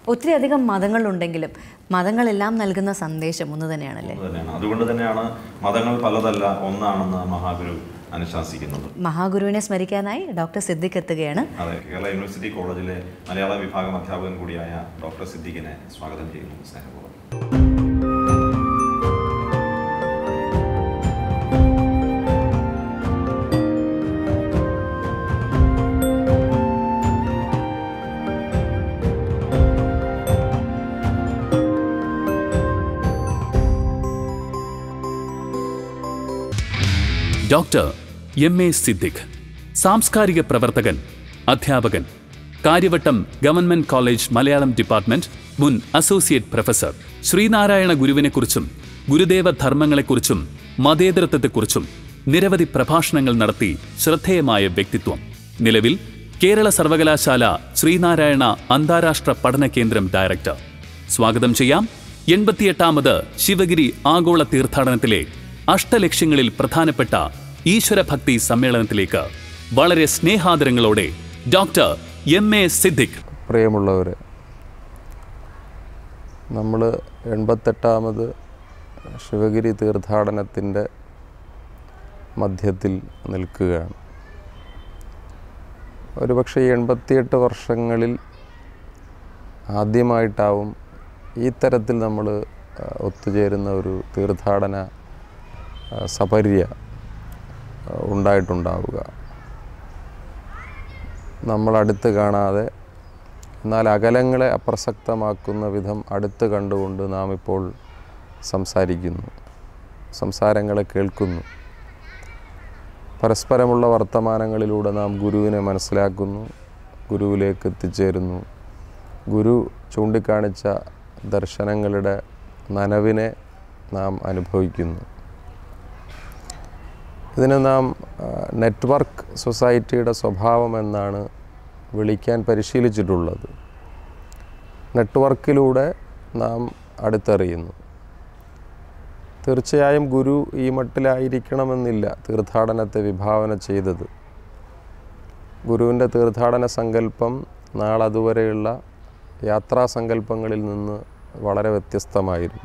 ഒത്തിരി അധികം മതങ്ങളുണ്ടെങ്കിലും മതങ്ങളെല്ലാം നൽകുന്ന സന്ദേശം ഒന്ന് തന്നെയാണല്ലേ ഒന്ന് തന്നെയാണ് അതുകൊണ്ട് തന്നെയാണ് മതങ്ങൾ പലതല്ല ഒന്നാണെന്ന് മഹാഗുരു അനുശാസിക്കുന്നത് മഹാഗുരുവിനെ സ്മരിക്കാനായി ഡോക്ടർ സിദ്ദിഖ് എത്തുകയാണ് അതെ കേരള യൂണിവേഴ്സിറ്റി കോളേജിലെ മലയാള വിഭാഗം അധ്യാപകൻ കൂടിയായ ഡോക്ടർ സിദ്ദിഖിനെ സ്വാഗതം ചെയ്യുന്നു സ്നേഹപൂർവ്വം ഡോക്ടർ എം എ സിദ്ദിഖ് സാംസ്കാരിക പ്രവർത്തകൻ അധ്യാപകൻ Kariavattom government college Malayalam department മുൻ അസോസിയേറ്റ് പ്രൊഫസർ ശ്രീനാരായണ ഗുരുവിനെക്കുറിച്ചും ഗുരുദേവ ധർമ്മങ്ങളെക്കുറിച്ചും മതേതരത്വത്തെക്കുറിച്ചും നിരവധി പ്രഭാഷണങ്ങൾ നടത്തി ശ്രദ്ധേയമായ വ്യക്തിത്വം നിലവിൽ കേരള സർവകലാശാല ശ്രീനാരായണ അന്താരാഷ്ട്ര പഠന കേന്ദ്രം ഡയറക്ടർ സ്വാഗതം ചെയ്യാം എൺപത്തിയെട്ടാമത് ശിവഗിരി ആഗോള തീർത്ഥാടനത്തിലെ അഷ്ടലക്ഷ്യങ്ങളിൽ പ്രധാനപ്പെട്ട ഈശ്വരഭക്തി സമ്മേളനത്തിലേക്ക് വളരെ സ്നേഹാദരങ്ങളോടെ ഡോക്ടർ എം എ സിദ്ദിഖ് പ്രിയമുള്ളവർ നമ്മൾ എൺപത്തെട്ടാമത് ശിവഗിരി തീർത്ഥാടനത്തിൻ്റെ മധ്യത്തിൽ നിൽക്കുകയാണ് ഒരുപക്ഷെ ഈ എൺപത്തിയെട്ട് വർഷങ്ങളിൽ ആദ്യമായിട്ടാവും ഈ തരത്തിൽ നമ്മൾ ഒത്തുചേരുന്ന ഒരു തീർത്ഥാടന ആ, സപര്യ ആ, ഉണ്ടായിട്ടുണ്ടാവുക നമ്മൾ അടുത്ത് കാണാതെ എന്നാൽ അകലങ്ങളെ അപ്രസക്തമാക്കുന്ന വിധം അടുത്ത് കണ്ടുകൊണ്ട് നാം ഇപ്പോൾ സംസാരിക്കുന്നു സംസാരങ്ങളെ കേൾക്കുന്നു പരസ്പരമുള്ള വർത്തമാനങ്ങളിലൂടെ നാം ഗുരുവിനെ മനസ്സിലാക്കുന്നു ഗുരുവിലേക്ക് എത്തിച്ചേരുന്നു ഗുരു ചൂണ്ടിക്കാണിച്ച ദർശനങ്ങളുടെ നനവിനെ നാം അനുഭവിക്കുന്നു ഇതിനെ നാം ആ, നെറ്റ്വർക്ക് സൊസൈറ്റിയുടെ സ്വഭാവം എന്നാണ് വിളിക്കാൻ പരിശീലിച്ചിട്ടുള്ളത് നെറ്റ്വർക്കിലൂടെ നാം അടുത്തറിയുന്നു തീർച്ചയായും ഗുരു ഈ മട്ടിലായിരിക്കണമെന്നില്ല തീർത്ഥാടനത്തെ വിഭാവന ചെയ്തത് ഗുരുവിൻ്റെ തീർത്ഥാടന സങ്കല്പം നാളതുവരെയുള്ള യാത്രാസങ്കല്പങ്ങളിൽ നിന്ന് വളരെ വ്യത്യസ്തമായിരുന്നു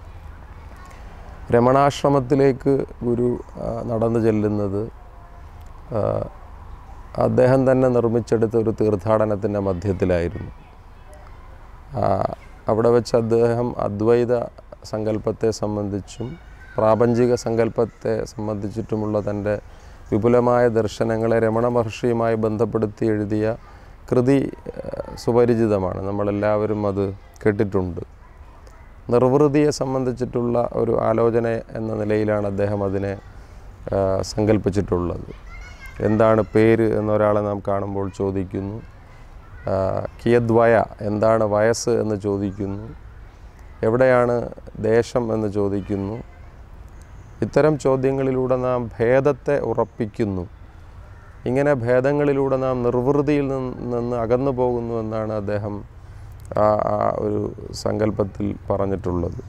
രമണാശ്രമത്തിലേക്ക് ഗുരു ആ, നടന്നു ചെല്ലുന്നത് ആ, അദ്ദേഹം തന്നെ നിർമ്മിച്ചെടുത്ത ഒരു തീർത്ഥാടനത്തിൻ്റെ മധ്യത്തിലായിരുന്നു ആ, അവിടെ വെച്ച് അദ്ദേഹം അദ്വൈത സങ്കല്പത്തെ സംബന്ധിച്ചും പ്രാപഞ്ചിക സങ്കല്പത്തെ സംബന്ധിച്ചിട്ടുമുള്ള തൻ്റെ വിപുലമായ ദർശനങ്ങളെ രമണ മഹർഷിയുമായി ബന്ധപ്പെടുത്തി എഴുതിയ കൃതി ആ, സുപരിചിതമാണ് നമ്മളെല്ലാവരും അത് കേട്ടിട്ടുണ്ട് നിർവൃതിയെ സംബന്ധിച്ചിട്ടുള്ള ഒരു ആലോചന എന്ന നിലയിലാണ് അദ്ദേഹം അതിനെ ആ, സങ്കല്പിച്ചിട്ടുള്ളത് എന്താണ് പേര് എന്നൊരാളെ നാം കാണുമ്പോൾ ചോദിക്കുന്നു ആ, കിയദ്വയ എന്താണ് വയസ്സ് എന്ന് ചോദിക്കുന്നു എവിടെയാണ് ദേശം എന്ന് ചോദിക്കുന്നു ഇത്തരം ചോദ്യങ്ങളിലൂടെ നാം ഭേദത്തെ ഉറപ്പിക്കുന്നു ഇങ്ങനെ ഭേദങ്ങളിലൂടെ നാം നിർവൃതിയിൽ നിന്ന് നിന്ന് അകന്നു പോകുന്നു എന്നാണ് അദ്ദേഹം ആ ആ ഒരു സങ്കല്പത്തിൽ പറഞ്ഞിട്ടുള്ളത്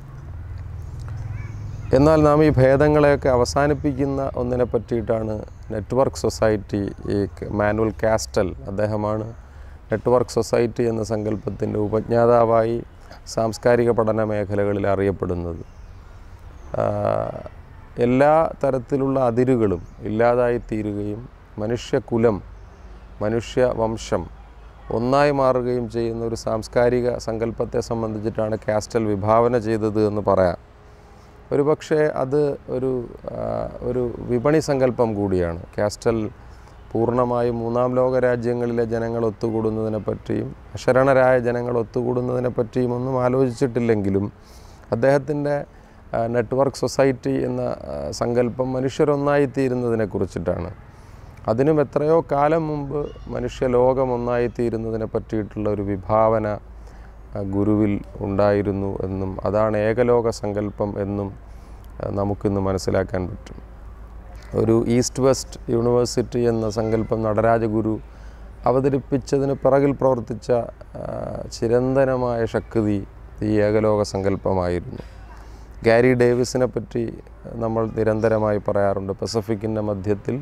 എന്നാൽ നാം ഈ ഭേദങ്ങളെയൊക്കെ അവസാനിപ്പിക്കുന്ന ഒന്നിനെ പറ്റിയിട്ടാണ് നെറ്റ്വർക്ക് സൊസൈറ്റി ഈ ക- മാനുവൽ കാസ്റ്റൽ അദ്ദേഹമാണ് നെറ്റ്വർക്ക് സൊസൈറ്റി എന്ന സങ്കല്പത്തിൻ്റെ ഉപജ്ഞാതാവായി സാംസ്കാരിക പഠന മേഖലകളിൽ അറിയപ്പെടുന്നത് ആ, എല്ലാ തരത്തിലുള്ള അതിരുകളും ഇല്ലാതായി തീരുകയും മനുഷ്യകുലം മനുഷ്യവംശം ഒന്നായി മാറുകയും ചെയ്യുന്ന ഒരു സാംസ്കാരിക സങ്കല്പത്തെ സംബന്ധിച്ചിട്ടാണ് കാസ്റ്റൽ വിഭാവന ചെയ്തത് എന്ന് പറയാം ഒരുപക്ഷെ അത് ഒരു ആ, ഒരു വിപണി സങ്കല്പം കൂടിയാണ് കാസ്റ്റൽ പൂർണ്ണമായും മൂന്നാം ലോക രാജ്യങ്ങളിലെ ജനങ്ങൾ ഒത്തുകൂടുന്നതിനെ പറ്റിയും അശരണരായ ജനങ്ങൾ ഒത്തുകൂടുന്നതിനെ പറ്റിയും ഒന്നും ആലോചിച്ചിട്ടില്ലെങ്കിലും അദ്ദേഹത്തിൻ്റെ നെറ്റ്വർക്ക് സൊസൈറ്റി എന്ന ആ, സങ്കല്പം മനുഷ്യരൊന്നായി തീരുന്നതിനെ കുറിച്ചിട്ടാണ് അതിനും എത്രയോ കാലം മുമ്പ് മനുഷ്യലോകം ഒന്നായി തീരുന്നതിനെ പറ്റിയിട്ടുള്ള ഒരു വിഭാവന ആ, ഗുരുവിൽ ഉണ്ടായിരുന്നു എന്നും അതാണ് ഏകലോക സങ്കല്പം എന്നും ആ, നമുക്കിന്ന് മനസ്സിലാക്കാൻ പറ്റും ഒരു ഈസ്റ്റ് വെസ്റ്റ് യൂണിവേഴ്സിറ്റി എന്ന സങ്കല്പം നടരാജഗുരു അവതരിപ്പിച്ചതിന് പിറകിൽ പ്രവർത്തിച്ച ആ, ചിരന്തനമായ ശക്തി ഈ ഏകലോക സങ്കല്പമായിരുന്നു ഗാരി ഡേവിസിനെ പറ്റി നമ്മൾ നിരന്തരമായി പറയാറുണ്ട് പസഫിക്കിൻ്റെ മധ്യത്തിൽ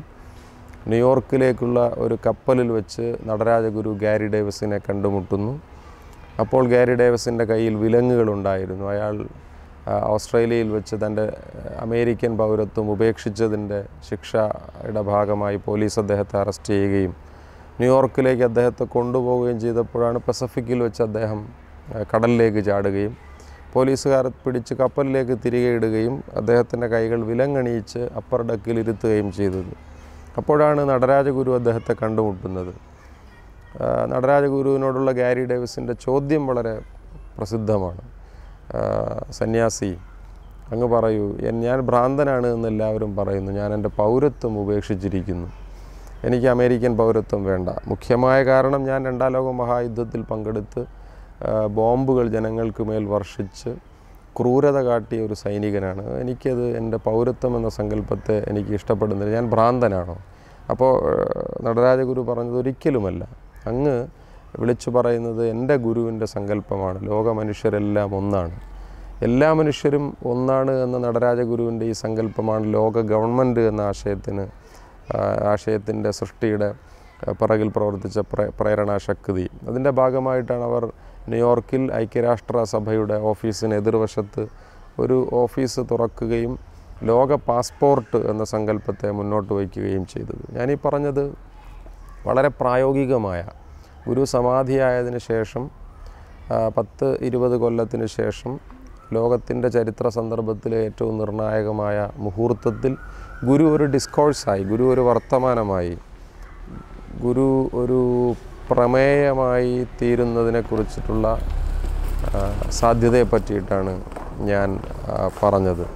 ന്യൂയോർക്കിലേക്കുള്ള ഒരു കപ്പലിൽ വെച്ച് നടരാജഗുരു ഗാരി ഡേവിസിനെ കണ്ടുമുട്ടുന്നു അപ്പോൾ ഗാരി ഡേവിസിൻ്റെ കയ്യിൽ വിലങ്ങുകളുണ്ടായിരുന്നു അയാൾ ആ, ഓസ്ട്രേലിയയിൽ വെച്ച് തൻ്റെ അമേരിക്കൻ പൗരത്വം ഉപേക്ഷിച്ചതിൻ്റെ ശിക്ഷയുടെ ഭാഗമായി പോലീസ് അദ്ദേഹത്തെ അറസ്റ്റ് ചെയ്യുകയും ന്യൂയോർക്കിലേക്ക് അദ്ദേഹത്തെ കൊണ്ടുപോവുകയും ചെയ്തപ്പോഴാണ് പസഫിക്കിൽ വെച്ച് അദ്ദേഹം ആ, കടലിലേക്ക് ചാടുകയും പോലീസുകാർ പിടിച്ച് കപ്പലിലേക്ക് തിരികെ ഇടുകയും അദ്ദേഹത്തിൻ്റെ കൈകൾ വിലങ്ങണിയിച്ച് അപ്പർ ഡക്കിൽ ഇരുത്തുകയും ചെയ്തത് അപ്പോഴാണ് നടരാജഗുരു അദ്ദേഹത്തെ കണ്ടുമുട്ടുന്നത് ആ, നടരാജഗുരുവിനോടുള്ള ഗാരി ഡേവിസിൻ്റെ ചോദ്യം വളരെ പ്രസിദ്ധമാണ് ആ, സന്യാസി അങ്ങ് പറയൂ എൻ- ഞാൻ ഭ്രാന്തനാണ് എന്ന് എല്ലാവരും പറയുന്നു ഞാൻ എൻ്റെ പൗരത്വം ഉപേക്ഷിച്ചിരിക്കുന്നു എനിക്ക് അമേരിക്കൻ പൗരത്വം വേണ്ട മുഖ്യമായ കാരണം ഞാൻ രണ്ടാം ലോക മഹായുദ്ധത്തിൽ പങ്കെടുത്ത് ആ, ബോംബുകൾ ജനങ്ങൾക്ക് മേൽ വർഷിച്ച് ക്രൂരത കാട്ടിയ ഒരു സൈനികനാണ് എനിക്കത് എൻ്റെ പൗരത്വം എന്ന സങ്കല്പത്തെ എനിക്ക് ഇഷ്ടപ്പെടുന്നില്ല ഞാൻ ഭ്രാന്തനാണോ അപ്പോൾ നടരാജഗുരു പറഞ്ഞത് ഒരിക്കലുമല്ല അങ്ങ് വിളിച്ചു പറയുന്നത് എൻ്റെ ഗുരുവിൻ്റെ സങ്കല്പമാണ് ലോക മനുഷ്യരെല്ലാം ഒന്നാണ് എല്ലാ മനുഷ്യരും ഒന്നാണ് എന്ന നടരാജഗുരുവിൻ്റെ ഈ സങ്കല്പമാണ് ലോക ഗവൺമെൻറ് എന്ന ആശയത്തിന് ആ, ആശയത്തിൻ്റെ സൃഷ്ടിയുടെ ആ, പിറകിൽ പ്രവർത്തിച്ച പ്രേ പ്രേരണാശക്തി അതിൻ്റെ ഭാഗമായിട്ടാണ് അവർ ന്യൂയോർക്കിൽ ഐക്യരാഷ്ട്ര സഭയുടെ ഓഫീസിന് എതിർവശത്ത് ഒരു ഓഫീസ് തുറക്കുകയും ലോക പാസ്പോർട്ട് എന്ന സങ്കല്പത്തെ മുന്നോട്ട് വയ്ക്കുകയും ചെയ്തത് ഞാനീ പറഞ്ഞത് വളരെ പ്രായോഗികമായ ഗുരു സമാധിയായതിനു ശേഷം ആ, പത്ത് ഇരുപത് കൊല്ലത്തിന് ശേഷം ലോകത്തിൻ്റെ ചരിത്ര സന്ദർഭത്തിലെ ഏറ്റവും നിർണായകമായ മുഹൂർത്തത്തിൽ ഗുരു ഒരു ഡിസ്കോഴ്സായി ഗുരു ഒരു വർത്തമാനമായി ഗുരു ഒരു പ്രമേയമായി തീരുന്നതിനെ കുറിച്ചിട്ടുള്ള ആ, സാധ്യതയെ പറ്റിയിട്ടാണ് ഞാൻ ആ, പറഞ്ഞത്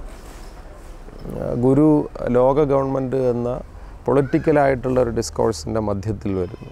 ആ, ഗുരു ലോക ഗവൺമെൻറ് എന്ന പൊളിറ്റിക്കലായിട്ടുള്ള ഒരു ഡിസ്കോഴ്സിൻ്റെ മധ്യത്തിൽ വരുന്നു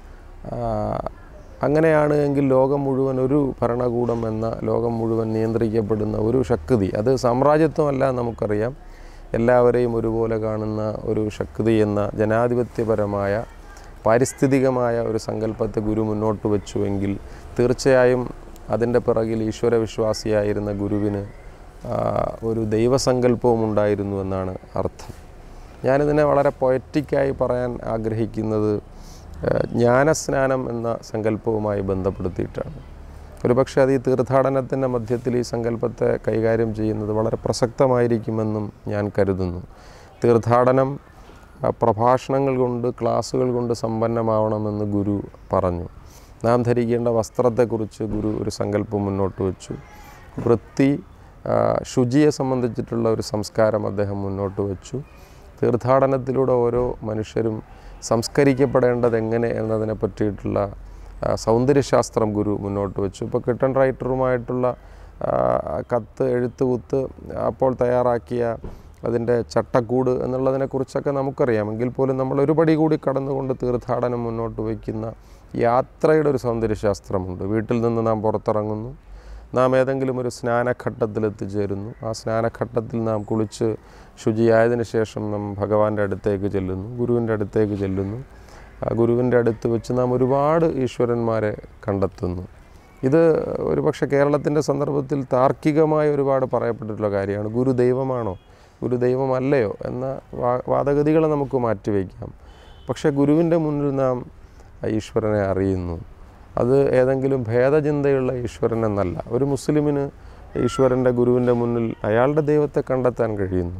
ആ, അങ്ങനെയാണ് എങ്കിൽ ലോകം മുഴുവൻ ഒരു ഭരണകൂടം എന്ന ലോകം മുഴുവൻ നിയന്ത്രിക്കപ്പെടുന്ന ഒരു ശക്തി അത് സാമ്രാജ്യത്വമല്ല നമുക്കറിയാം എല്ലാവരെയും ഒരുപോലെ കാണുന്ന ഒരു ശക്തി എന്ന ജനാധിപത്യപരമായ പാരിസ്ഥിതികമായ ഒരു സങ്കല്പത്തെ ഗുരു മുന്നോട്ട് വെച്ചുവെങ്കിൽ തീർച്ചയായും അതിൻ്റെ പിറകിൽ ഈശ്വര വിശ്വാസിയായിരുന്ന ഗുരുവിന് ആ, ഒരു ദൈവസങ്കല്പവും ഉണ്ടായിരുന്നു എന്നാണ് അർത്ഥം ഞാനിതിനെ വളരെ പൊയറ്റിക്കായി പറയാൻ ആഗ്രഹിക്കുന്നത് ഏഹ്, ജ്ഞാനസ്നാനം എന്ന സങ്കല്പവുമായി ബന്ധപ്പെടുത്തിയിട്ടാണ് ഒരുപക്ഷെ അത് ഈ തീർത്ഥാടനത്തിൻ്റെ മധ്യത്തിൽ ഈ സങ്കല്പത്തെ കൈകാര്യം ചെയ്യുന്നത് വളരെ പ്രസക്തമായിരിക്കുമെന്നും ഞാൻ കരുതുന്നു തീർത്ഥാടനം ആ, പ്രഭാഷണങ്ങൾ കൊണ്ട് ക്ലാസ്സുകൾ കൊണ്ട് സമ്പന്നമാവണമെന്ന് ഗുരു പറഞ്ഞു നാം ധരിക്കേണ്ട വസ്ത്രത്തെക്കുറിച്ച് ഗുരു ഒരു സങ്കല്പം മുന്നോട്ട് വെച്ചു വൃത്തി ആ, ശുചിയെ സംബന്ധിച്ചിട്ടുള്ള ഒരു സംസ്കാരം അദ്ദേഹം മുന്നോട്ട് വെച്ചു തീർത്ഥാടനത്തിലൂടെ ഓരോ മനുഷ്യരും സംസ്കരിക്കപ്പെടേണ്ടത് എങ്ങനെ എന്നതിനെ പറ്റിയിട്ടുള്ള ആ, സൗന്ദര്യശാസ്ത്രം ഗുരു മുന്നോട്ട് വെച്ചു ഇപ്പോൾ കിട്ടൺ റൈറ്ററുമായിട്ടുള്ള ആ, കത്ത് എഴുത്തുകുത്ത് അപ്പോൾ തയ്യാറാക്കിയ അതിൻ്റെ ചട്ടക്കൂട് എന്നുള്ളതിനെക്കുറിച്ചൊക്കെ നമുക്കറിയാം എങ്കിൽ പോലും നമ്മൾ ഒരു പടി കൂടി കടന്നുകൊണ്ട് തീർത്ഥാടനം മുന്നോട്ട് വയ്ക്കുന്ന യാത്രയുടെ ഒരു സൗന്ദര്യശാസ്ത്രമുണ്ട് വീട്ടിൽ നിന്ന് നാം പുറത്തിറങ്ങുന്നു നാം ഏതെങ്കിലും ഒരു സ്നാനഘട്ടത്തിൽ എത്തിച്ചേരുന്നു ആ സ്നാനഘട്ടത്തിൽ നാം കുളിച്ച് ശുചിയായതിനു ശേഷം നാം ഭഗവാന്റെ അടുത്തേക്ക് ചെല്ലുന്നു ഗുരുവിൻ്റെ അടുത്തേക്ക് ചെല്ലുന്നു ആ ഗുരുവിൻ്റെ അടുത്ത് വെച്ച് നാം ഒരുപാട് ഈശ്വരന്മാരെ കണ്ടെത്തുന്നു ഇത് ഒരുപക്ഷെ കേരളത്തിൻ്റെ സന്ദർഭത്തിൽ താർക്കികമായ ഒരുപാട് പറയപ്പെട്ടിട്ടുള്ള കാര്യമാണ് ഗുരു ദൈവമാണോ ഗുരു ദൈവമല്ലയോ എന്ന വാ വാദഗതികളെ നമുക്ക് മാറ്റിവെക്കാം പക്ഷേ ഗുരുവിൻ്റെ മുന്നിൽ നാം ആ ഈശ്വരനെ അറിയുന്നു അത് ഏതെങ്കിലും ഭേദചിന്തയുള്ള ഈശ്വരൻ എന്നല്ല ഒരു മുസ്ലിമിന് ഈശ്വരൻ്റെ ഗുരുവിൻ്റെ മുന്നിൽ അയാളുടെ ദൈവത്തെ കണ്ടെത്താൻ കഴിയുന്നു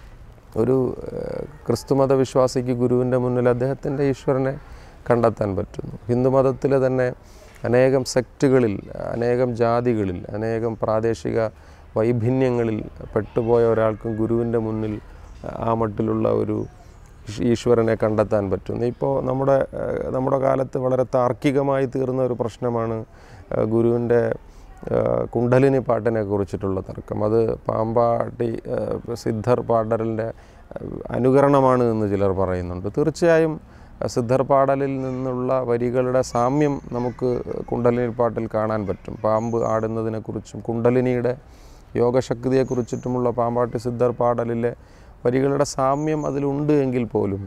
ഒരു ഏഹ്, ക്രിസ്തുമത വിശ്വാസിക്ക് ഗുരുവിൻ്റെ മുന്നിൽ അദ്ദേഹത്തിൻ്റെ ഈശ്വരനെ കണ്ടെത്താൻ പറ്റുന്നു ഹിന്ദുമതത്തിലെ തന്നെ അനേകം സെക്റ്റുകളിൽ അനേകം ജാതികളിൽ അനേകം പ്രാദേശിക വൈഭിന്യങ്ങളിൽ പെട്ടുപോയ ഒരാൾക്കും ഗുരുവിൻ്റെ മുന്നിൽ ആ മട്ടിലുള്ള ഒരു ഈശ്- ഈശ്വരനെ കണ്ടെത്താൻ പറ്റുന്നു ഇപ്പോൾ നമ്മുടെ ഏഹ്, നമ്മുടെ കാലത്ത് വളരെ താർക്കികമായി തീർന്ന ഒരു പ്രശ്നമാണ് ഏഹ്, ഗുരുവിൻ്റെ ഏഹ്, കുണ്ടലിനി പാട്ടിനെ കുറിച്ചിട്ടുള്ള തർക്കം അത് പാമ്പാട്ടി ഏഹ്, സിദ്ധർ പാടലിൻ്റെ ഏഹ്, അനുകരണമാണ് എന്ന് ചിലർ പറയുന്നുണ്ട് തീർച്ചയായും ഏഹ്, സിദ്ധർ പാടലിൽ നിന്നുള്ള വരികളുടെ സാമ്യം നമുക്ക് കുണ്ടലിനി പാട്ടിൽ കാണാൻ പറ്റും പാമ്പ് ആടുന്നതിനെക്കുറിച്ചും കുണ്ടലിനിയുടെ യോഗശക്തിയെക്കുറിച്ചിട്ടുമുള്ള പാമ്പാട്ടി സിദ്ധർ പാടലിലെ വരികളുടെ സാമ്യം അതിലുണ്ട് എങ്കിൽ പോലും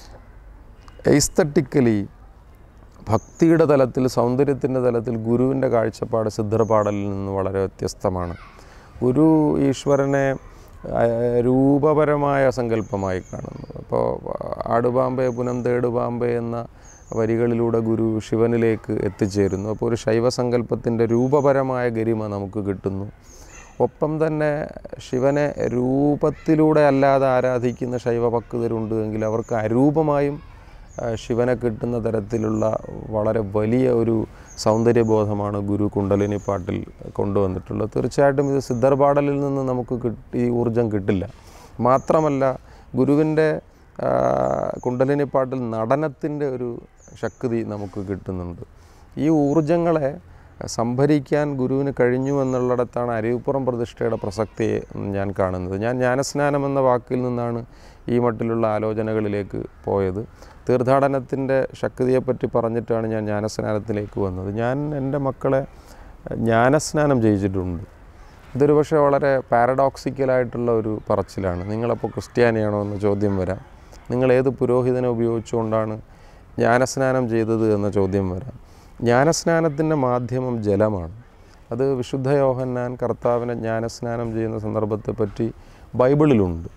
എസ്തറ്റിക്കലി ഭക്തിയുടെ തലത്തിൽ സൗന്ദര്യത്തിൻ്റെ തലത്തിൽ ഗുരുവിൻ്റെ കാഴ്ചപ്പാട് സിദ്ധർപാടലിൽ നിന്ന് വളരെ വ്യത്യസ്തമാണ് ഗുരു ഈശ്വരനെ ആ, രൂപപരമായ സങ്കല്പമായി കാണുന്നു അപ്പോൾ ആടുപാമ്പെ പുനം തേടുപാമ്പെ എന്ന വരികളിലൂടെ ഗുരു ശിവനിലേക്ക് എത്തിച്ചേരുന്നു അപ്പോൾ ഒരു ശൈവസങ്കല്പത്തിൻ്റെ രൂപപരമായ ഗരിമ നമുക്ക് കിട്ടുന്നു ഒപ്പം തന്നെ ശിവനെ രൂപത്തിലൂടെ അല്ലാതെ ആരാധിക്കുന്ന ശൈവഭക്തരുണ്ട് എങ്കിൽ അവർക്ക് അരൂപമായും ആ, ശിവനെ കിട്ടുന്ന തരത്തിലുള്ള വളരെ വലിയ ഒരു സൗന്ദര്യബോധമാണ് ഗുരു കുണ്ടലിനി പാട്ടിൽ കൊണ്ടുവന്നിട്ടുള്ളത് തീർച്ചയായിട്ടും ഇത് സിദ്ധർപാടലിൽ നിന്ന് നമുക്ക് കിട്ടി ഈ ഊർജം കിട്ടില്ല മാത്രമല്ല ഗുരുവിൻ്റെ ആ, കുണ്ടലിനി പാട്ടിൽ നടനത്തിൻ്റെ ഒരു ശക്തി നമുക്ക് കിട്ടുന്നുണ്ട് ഈ ഊർജങ്ങളെ സംഭരിക്കാൻ ഗുരുവിന് കഴിഞ്ഞു എന്നുള്ളിടത്താണ് അരുവിപ്പുറം പ്രതിഷ്ഠയുടെ പ്രസക്തിയെ ഞാൻ കാണുന്നത് ഞാൻ ജ്ഞാനസ്നാനം എന്ന വാക്കിൽ നിന്നാണ് ഈ മട്ടിലുള്ള ആലോചനകളിലേക്ക് പോയത് തീർത്ഥാടനത്തിൻ്റെ ശക്തിയെപ്പറ്റി പറഞ്ഞിട്ടാണ് ഞാൻ ജ്ഞാനസ്നാനത്തിലേക്ക് വന്നത് ഞാൻ എൻ്റെ മക്കളെ ജ്ഞാനസ്നാനം ചെയ്യിച്ചിട്ടുണ്ട് ഇതൊരു പക്ഷേ വളരെ പാരഡോക്സിക്കലായിട്ടുള്ള ഒരു പറച്ചിലാണ് നിങ്ങളപ്പോൾ ക്രിസ്ത്യാനിയാണോ എന്ന ചോദ്യം വരാം നിങ്ങൾ ഏത് പുരോഹിതനെ ഉപയോഗിച്ചുകൊണ്ടാണ് ജ്ഞാനസ്നാനം ചെയ്തത് എന്ന ചോദ്യം വരാം ജ്ഞാനസ്നാനത്തിൻ്റെ മാധ്യമം ജലമാണ് അത് വിശുദ്ധ യോഹന്നാൻ കർത്താവിനെ ജ്ഞാനസ്നാനം ചെയ്യുന്ന സന്ദർഭത്തെപ്പറ്റി ബൈബിളിലുണ്ട്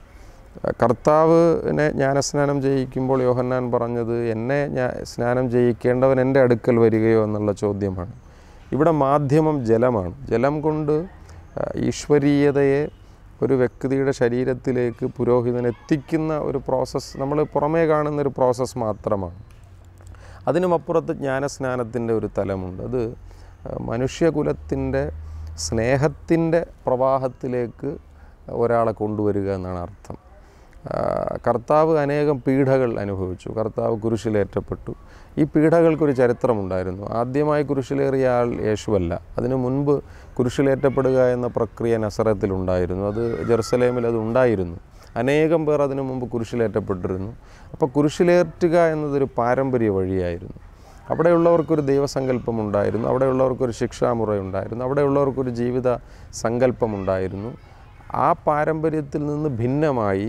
കർത്താവിനെ ജ്ഞാനസ്നാനം ചെയ്യിക്കുമ്പോൾ യോഹന്നാൻ പറഞ്ഞത് എന്നെ ഞാൻ സ്നാനം ചെയ്യിക്കേണ്ടവൻ എൻ്റെ അടുക്കൽ വരികയോ എന്നുള്ള ചോദ്യമാണ് ഇവിടെ മാധ്യമം ജലമാണ് ജലം കൊണ്ട് ആ, ഈശ്വരീയതയെ ഒരു വ്യക്തിയുടെ ശരീരത്തിലേക്ക് പുരോഹിതൻ എത്തിക്കുന്ന ഒരു പ്രോസസ്സ് നമ്മൾ പുറമേ കാണുന്ന ഒരു പ്രോസസ്സ് മാത്രമാണ് അതിനുമപ്പുറത്ത് ജ്ഞാനസ്നാനത്തിൻ്റെ ഒരു തലമുണ്ട് അത് ആ, മനുഷ്യകുലത്തിൻ്റെ സ്നേഹത്തിൻ്റെ പ്രവാഹത്തിലേക്ക് ഒരാളെ കൊണ്ടുവരിക എന്നാണ് അർത്ഥം ആ, കർത്താവ് അനേകം പീഡകൾ അനുഭവിച്ചു കർത്താവ് കുരിശിലേറ്റപ്പെട്ടു ഈ പീഡകൾക്കൊരു ചരിത്രമുണ്ടായിരുന്നു ആദ്യമായി കുരിശിലേറിയ ആൾ യേശുവല്ല അതിനു മുൻപ് കുരിശിലേറ്റപ്പെടുക എന്ന പ്രക്രിയ നസറത്തിലുണ്ടായിരുന്നു അത് ജെറുസലേമിൽ അത് ഉണ്ടായിരുന്നു അനേകം പേർ അതിനു മുമ്പ് കുരിശിലേറ്റപ്പെട്ടിരുന്നു അപ്പോൾ കുരിശിലേറ്റുക എന്നതൊരു പാരമ്പര്യ വഴിയായിരുന്നു അവിടെയുള്ളവർക്കൊരു ദൈവസങ്കല്പം ഉണ്ടായിരുന്നു അവിടെയുള്ളവർക്കൊരു ശിക്ഷാമുറ ഉണ്ടായിരുന്നു അവിടെയുള്ളവർക്കൊരു ജീവിത സങ്കല്പമുണ്ടായിരുന്നു ആ പാരമ്പര്യത്തിൽ നിന്ന് ഭിന്നമായി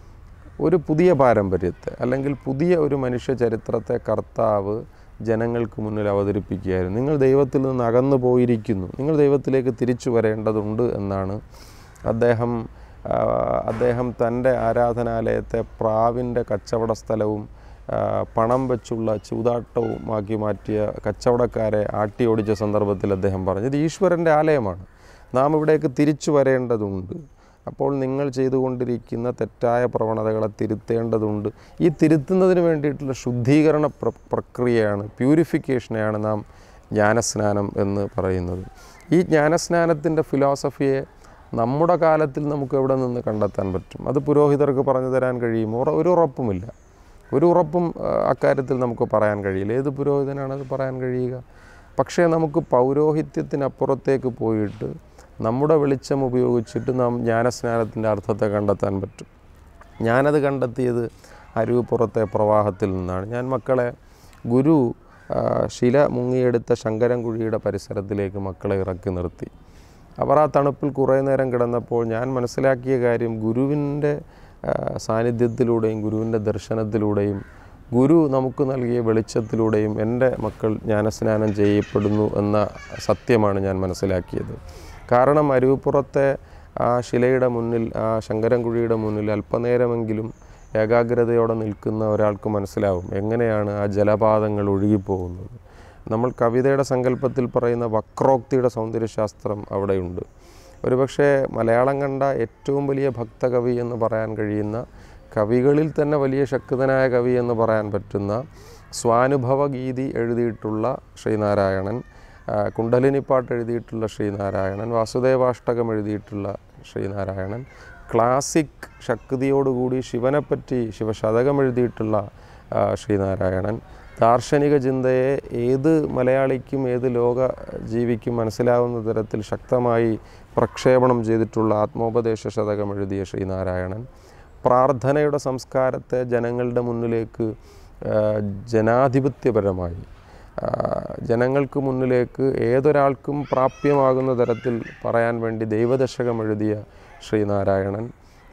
ഒരു പുതിയ പാരമ്പര്യത്തെ അല്ലെങ്കിൽ പുതിയ ഒരു മനുഷ്യ ചരിത്രത്തെ കർത്താവ് ജനങ്ങൾക്ക് മുന്നിൽ അവതരിപ്പിക്കുകയായിരുന്നു നിങ്ങൾ ദൈവത്തിൽ നിന്ന് അകന്നു പോയിരിക്കുന്നു നിങ്ങൾ ദൈവത്തിലേക്ക് തിരിച്ചു വരേണ്ടതുണ്ട് എന്നാണ് അദ്ദേഹം ആ, അദ്ദേഹം തൻ്റെ ആരാധനാലയത്തെ പ്രാവിൻ്റെ കച്ചവട സ്ഥലവും ആ, പണം വെച്ചുള്ള ചൂതാട്ടവുമാക്കി മാറ്റിയ കച്ചവടക്കാരെ ആട്ടി ഓടിച്ച സന്ദർഭത്തിൽ അദ്ദേഹം പറഞ്ഞു ഇത് ഈശ്വരൻ്റെ ആലയമാണ് നാം ഇവിടേക്ക് തിരിച്ചു വരേണ്ടതുണ്ട് അപ്പോൾ നിങ്ങൾ ചെയ്തുകൊണ്ടിരിക്കുന്ന തെറ്റായ പ്രവണതകളെ തിരുത്തേണ്ടതുണ്ട് ഈ തിരുത്തുന്നതിന് വേണ്ടിയിട്ടുള്ള ശുദ്ധീകരണ പ്ര പ്രക്രിയയാണ് പ്യൂരിഫിക്കേഷനെയാണ് നാം ജ്ഞാനസ്നാനം എന്ന് പറയുന്നത് ഈ ജ്ഞാനസ്നാനത്തിൻ്റെ ഫിലോസഫിയെ നമ്മുടെ കാലത്തിൽ നമുക്ക് എവിടെ നിന്ന് കണ്ടെത്താൻ പറ്റും അത് പുരോഹിതർക്ക് പറഞ്ഞു തരാൻ കഴിയുമോ ഉറ- ഒരു ഉറപ്പുമില്ല ഒരു ഉറപ്പും ആ, അക്കാര്യത്തിൽ നമുക്ക് പറയാൻ കഴിയില്ല ഏത് പുരോഹിതനാണ് അത് പറയാൻ കഴിയുക പക്ഷേ നമുക്ക് പൗരോഹിത്യത്തിനപ്പുറത്തേക്ക് പോയിട്ട് നമ്മുടെ വെളിച്ചം ഉപയോഗിച്ചിട്ട് നാം ജ്ഞാനസ്നാനത്തിൻ്റെ അർത്ഥത്തെ കണ്ടെത്താൻ പറ്റും ഞാനത് കണ്ടെത്തിയത് അരുവിപ്പുറത്തെ പ്രവാഹത്തിൽ നിന്നാണ് ഞാൻ മക്കളെ ഗുരു ആ, ശില മുങ്ങിയെടുത്ത ശങ്കരൻകുഴിയുടെ പരിസരത്തിലേക്ക് മക്കളെ ഇറക്കി നിർത്തി അവർ ആ തണുപ്പിൽ കുറേ നേരം കിടന്നപ്പോൾ ഞാൻ മനസ്സിലാക്കിയ കാര്യം ഗുരുവിൻ്റെ ആ, സാന്നിധ്യത്തിലൂടെയും ഗുരുവിൻ്റെ ദർശനത്തിലൂടെയും ഗുരു നമുക്ക് നൽകിയ വെളിച്ചത്തിലൂടെയും എൻ്റെ മക്കൾ ജ്ഞാനസ്നാനം ചെയ്യപ്പെടുന്നു എന്ന സത്യമാണ് ഞാൻ മനസ്സിലാക്കിയത് കാരണം അരുവിപ്പുറത്തെ ആ ശിലയുടെ മുന്നിൽ ആ ശങ്കരൻകുഴിയുടെ മുന്നിൽ അല്പനേരമെങ്കിലും ഏകാഗ്രതയോടെ നിൽക്കുന്ന ഒരാൾക്ക് മനസ്സിലാവും എങ്ങനെയാണ് ആ ജലപാതങ്ങൾ ഒഴുകിപ്പോകുന്നത് നമ്മൾ കവിതയുടെ സങ്കല്പത്തിൽ പറയുന്ന വക്രോക്തിയുടെ സൗന്ദര്യശാസ്ത്രം അവിടെയുണ്ട് ഒരുപക്ഷെ മലയാളം കണ്ട ഏറ്റവും വലിയ ഭക്തകവി എന്ന് പറയാൻ കഴിയുന്ന കവികളിൽ തന്നെ വലിയ ശക്തനായ കവി എന്ന് പറയാൻ പറ്റുന്ന സ്വാനുഭവ ഗീതി എഴുതിയിട്ടുള്ള ശ്രീനാരായണൻ ആ, കുണ്ടലിനിപ്പാട്ട് എഴുതിയിട്ടുള്ള ശ്രീനാരായണൻ വാസുദേവാഷ്ടകം എഴുതിയിട്ടുള്ള ശ്രീനാരായണൻ ക്ലാസിക് ശക്തിയോടുകൂടി ശിവനെപ്പറ്റി ശിവശതകം എഴുതിയിട്ടുള്ള ആ, ശ്രീനാരായണൻ ദാർശനിക ചിന്തയെ ഏത് മലയാളിക്കും ഏത് ലോക ജീവിക്കും മനസ്സിലാവുന്ന തരത്തിൽ ശക്തമായി പ്രക്ഷേപണം ചെയ്തിട്ടുള്ള ആത്മോപദേശ ശതകം എഴുതിയ ശ്രീനാരായണൻ പ്രാർത്ഥനയുടെ സംസ്കാരത്തെ ജനങ്ങളുടെ മുന്നിലേക്ക് ആ, ജനാധിപത്യപരമായി ആ, ജനങ്ങൾക്ക് മുന്നിലേക്ക് ഏതൊരാൾക്കും പ്രാപ്യമാകുന്ന തരത്തിൽ പറയാൻ വേണ്ടി ദൈവദശകം എഴുതിയ ശ്രീനാരായണൻ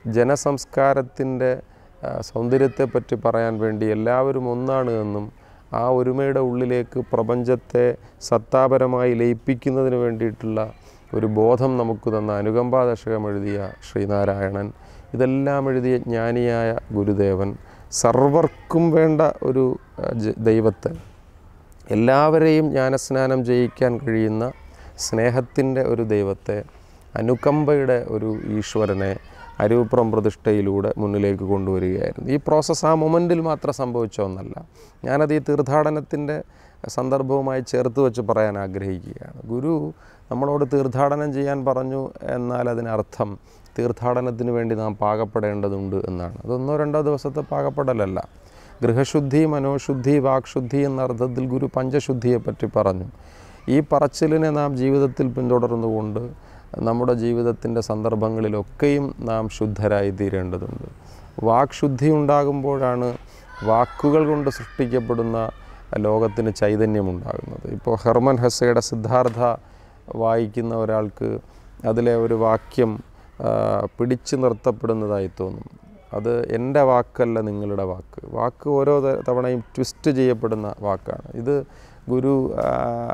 ജനസംസ്കാരത്തിൻ്റെ ആ, സൗന്ദര്യത്തെപ്പറ്റി പറയാൻ വേണ്ടി എല്ലാവരും ഒന്നാണ് എന്നും ആ ഒരുമയുടെ ഉള്ളിലേക്ക് പ്രപഞ്ചത്തെ സത്താപരമായി ലയിപ്പിക്കുന്നതിന് വേണ്ടിയിട്ടുള്ള ഒരു ബോധം നമുക്ക് തന്ന അനുകമ്പാദശകം എഴുതിയ ശ്രീനാരായണൻ ഇതെല്ലാം എഴുതിയ ജ്ഞാനിയായ ഗുരുദേവൻ സർവർക്കും വേണ്ട ഒരു ആ, ജ- ദൈവത്തെ എല്ലാവരെയും ജ്ഞാനസ്നാനം ചെയ്യിക്കാൻ കഴിയുന്ന സ്നേഹത്തിൻ്റെ ഒരു ദൈവത്തെ അനുകമ്പയുടെ ഒരു ഈശ്വരനെ അരൂപ്രം പ്രതിഷ്ഠയിലൂടെ മുന്നിലേക്ക് കൊണ്ടുവരികയായിരുന്നു ഈ പ്രോസസ്സ് ആ മൊമെൻറ്റിൽ മാത്രം സംഭവിച്ച ഒന്നല്ല ഞാനത് ഈ തീർത്ഥാടനത്തിൻ്റെ സന്ദർഭവുമായി ചേർത്ത് വെച്ച് പറയാൻ ആഗ്രഹിക്കുകയാണ് ഗുരു നമ്മളോട് തീർത്ഥാടനം ചെയ്യാൻ പറഞ്ഞു എന്നാൽ അതിനർത്ഥം തീർത്ഥാടനത്തിന് വേണ്ടി നാം പാകപ്പെടേണ്ടതുണ്ട് എന്നാണ് അതൊന്നോ രണ്ടോ ദിവസത്തെ പാകപ്പെടലല്ല ഗൃഹശുദ്ധി മനോശുദ്ധി വാക്ശുദ്ധി എന്ന അർത്ഥത്തിൽ ഗുരു പഞ്ചശുദ്ധിയെ പറ്റി പറഞ്ഞു ഈ പറച്ചിലിനെ നാം ജീവിതത്തിൽ പിന്തുടർന്നുകൊണ്ട് നമ്മുടെ ജീവിതത്തിൻ്റെ സന്ദർഭങ്ങളിലൊക്കെയും നാം ശുദ്ധരായി തീരേണ്ടതുണ്ട് വാക്ശുദ്ധി ഉണ്ടാകുമ്പോഴാണ് വാക്കുകൾ കൊണ്ട് സൃഷ്ടിക്കപ്പെടുന്ന ലോകത്തിന് ചൈതന്യമുണ്ടാകുന്നത് ഇപ്പോൾ ഹെർമൻ ഹെസയുടെ സിദ്ധാർത്ഥ വായിക്കുന്ന ഒരാൾക്ക് അതിലെ ഒരു വാക്യം ആ, പിടിച്ചു നിർത്തപ്പെടുന്നതായി തോന്നും അത് എൻ്റെ വാക്കല്ല നിങ്ങളുടെ വാക്ക് വാക്ക് ഓരോ ത- തവണയും ട്വിസ്റ്റ് ചെയ്യപ്പെടുന്ന വാക്കാണ് ഇത് ഗുരു ആ,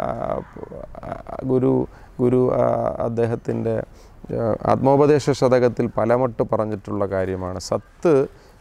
ഗുരു ഗുരു അദ്ദേഹത്തിൻ്റെ ആത്മോപദേശ ശതകത്തിൽ പലമട്ട് പറഞ്ഞിട്ടുള്ള കാര്യമാണ് സത്ത്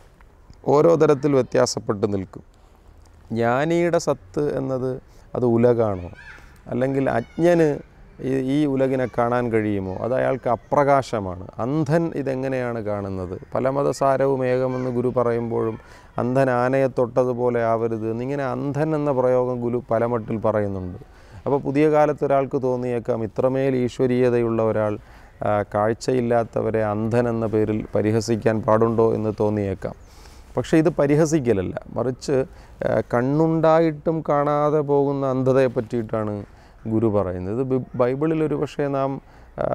ഓരോ തരത്തിൽ വ്യത്യാസപ്പെട്ട് നിൽക്കും ജ്ഞാനിയുടെ സത്ത് എന്നത് അത് ഉലകാണോ അല്ലെങ്കിൽ അജ്ഞന് ഈ ഈ ഉലകിനെ കാണാൻ കഴിയുമോ അത് അയാൾക്ക് അപ്രകാശമാണ് അന്ധൻ ഇതെങ്ങനെയാണ് കാണുന്നത് പല മതസാരവും ഏകമെന്ന് ഗുരു പറയുമ്പോഴും അന്ധൻ ആനയെ തൊട്ടതുപോലെ ആവരുത് എന്നിങ്ങനെ അന്ധൻ എന്ന പ്രയോഗം ഗുരു പലമട്ടിൽ പറയുന്നുണ്ട് അപ്പോൾ പുതിയ കാലത്ത് ഒരാൾക്ക് തോന്നിയേക്കാം ഇത്രമേൽ ഈശ്വരീയതയുള്ള ഒരാൾ ആ, കാഴ്ചയില്ലാത്തവരെ അന്ധൻ എന്ന പേരിൽ പരിഹസിക്കാൻ പാടുണ്ടോ എന്ന് തോന്നിയേക്കാം പക്ഷേ ഇത് പരിഹസിക്കലല്ല മറിച്ച് ആ, കണ്ണുണ്ടായിട്ടും കാണാതെ പോകുന്ന അന്ധതയെ പറ്റിയിട്ടാണ് ഗുരു പറയുന്നത് ഇത് ബി- ബൈബിളിൽ ഒരു പക്ഷേ നാം ആ,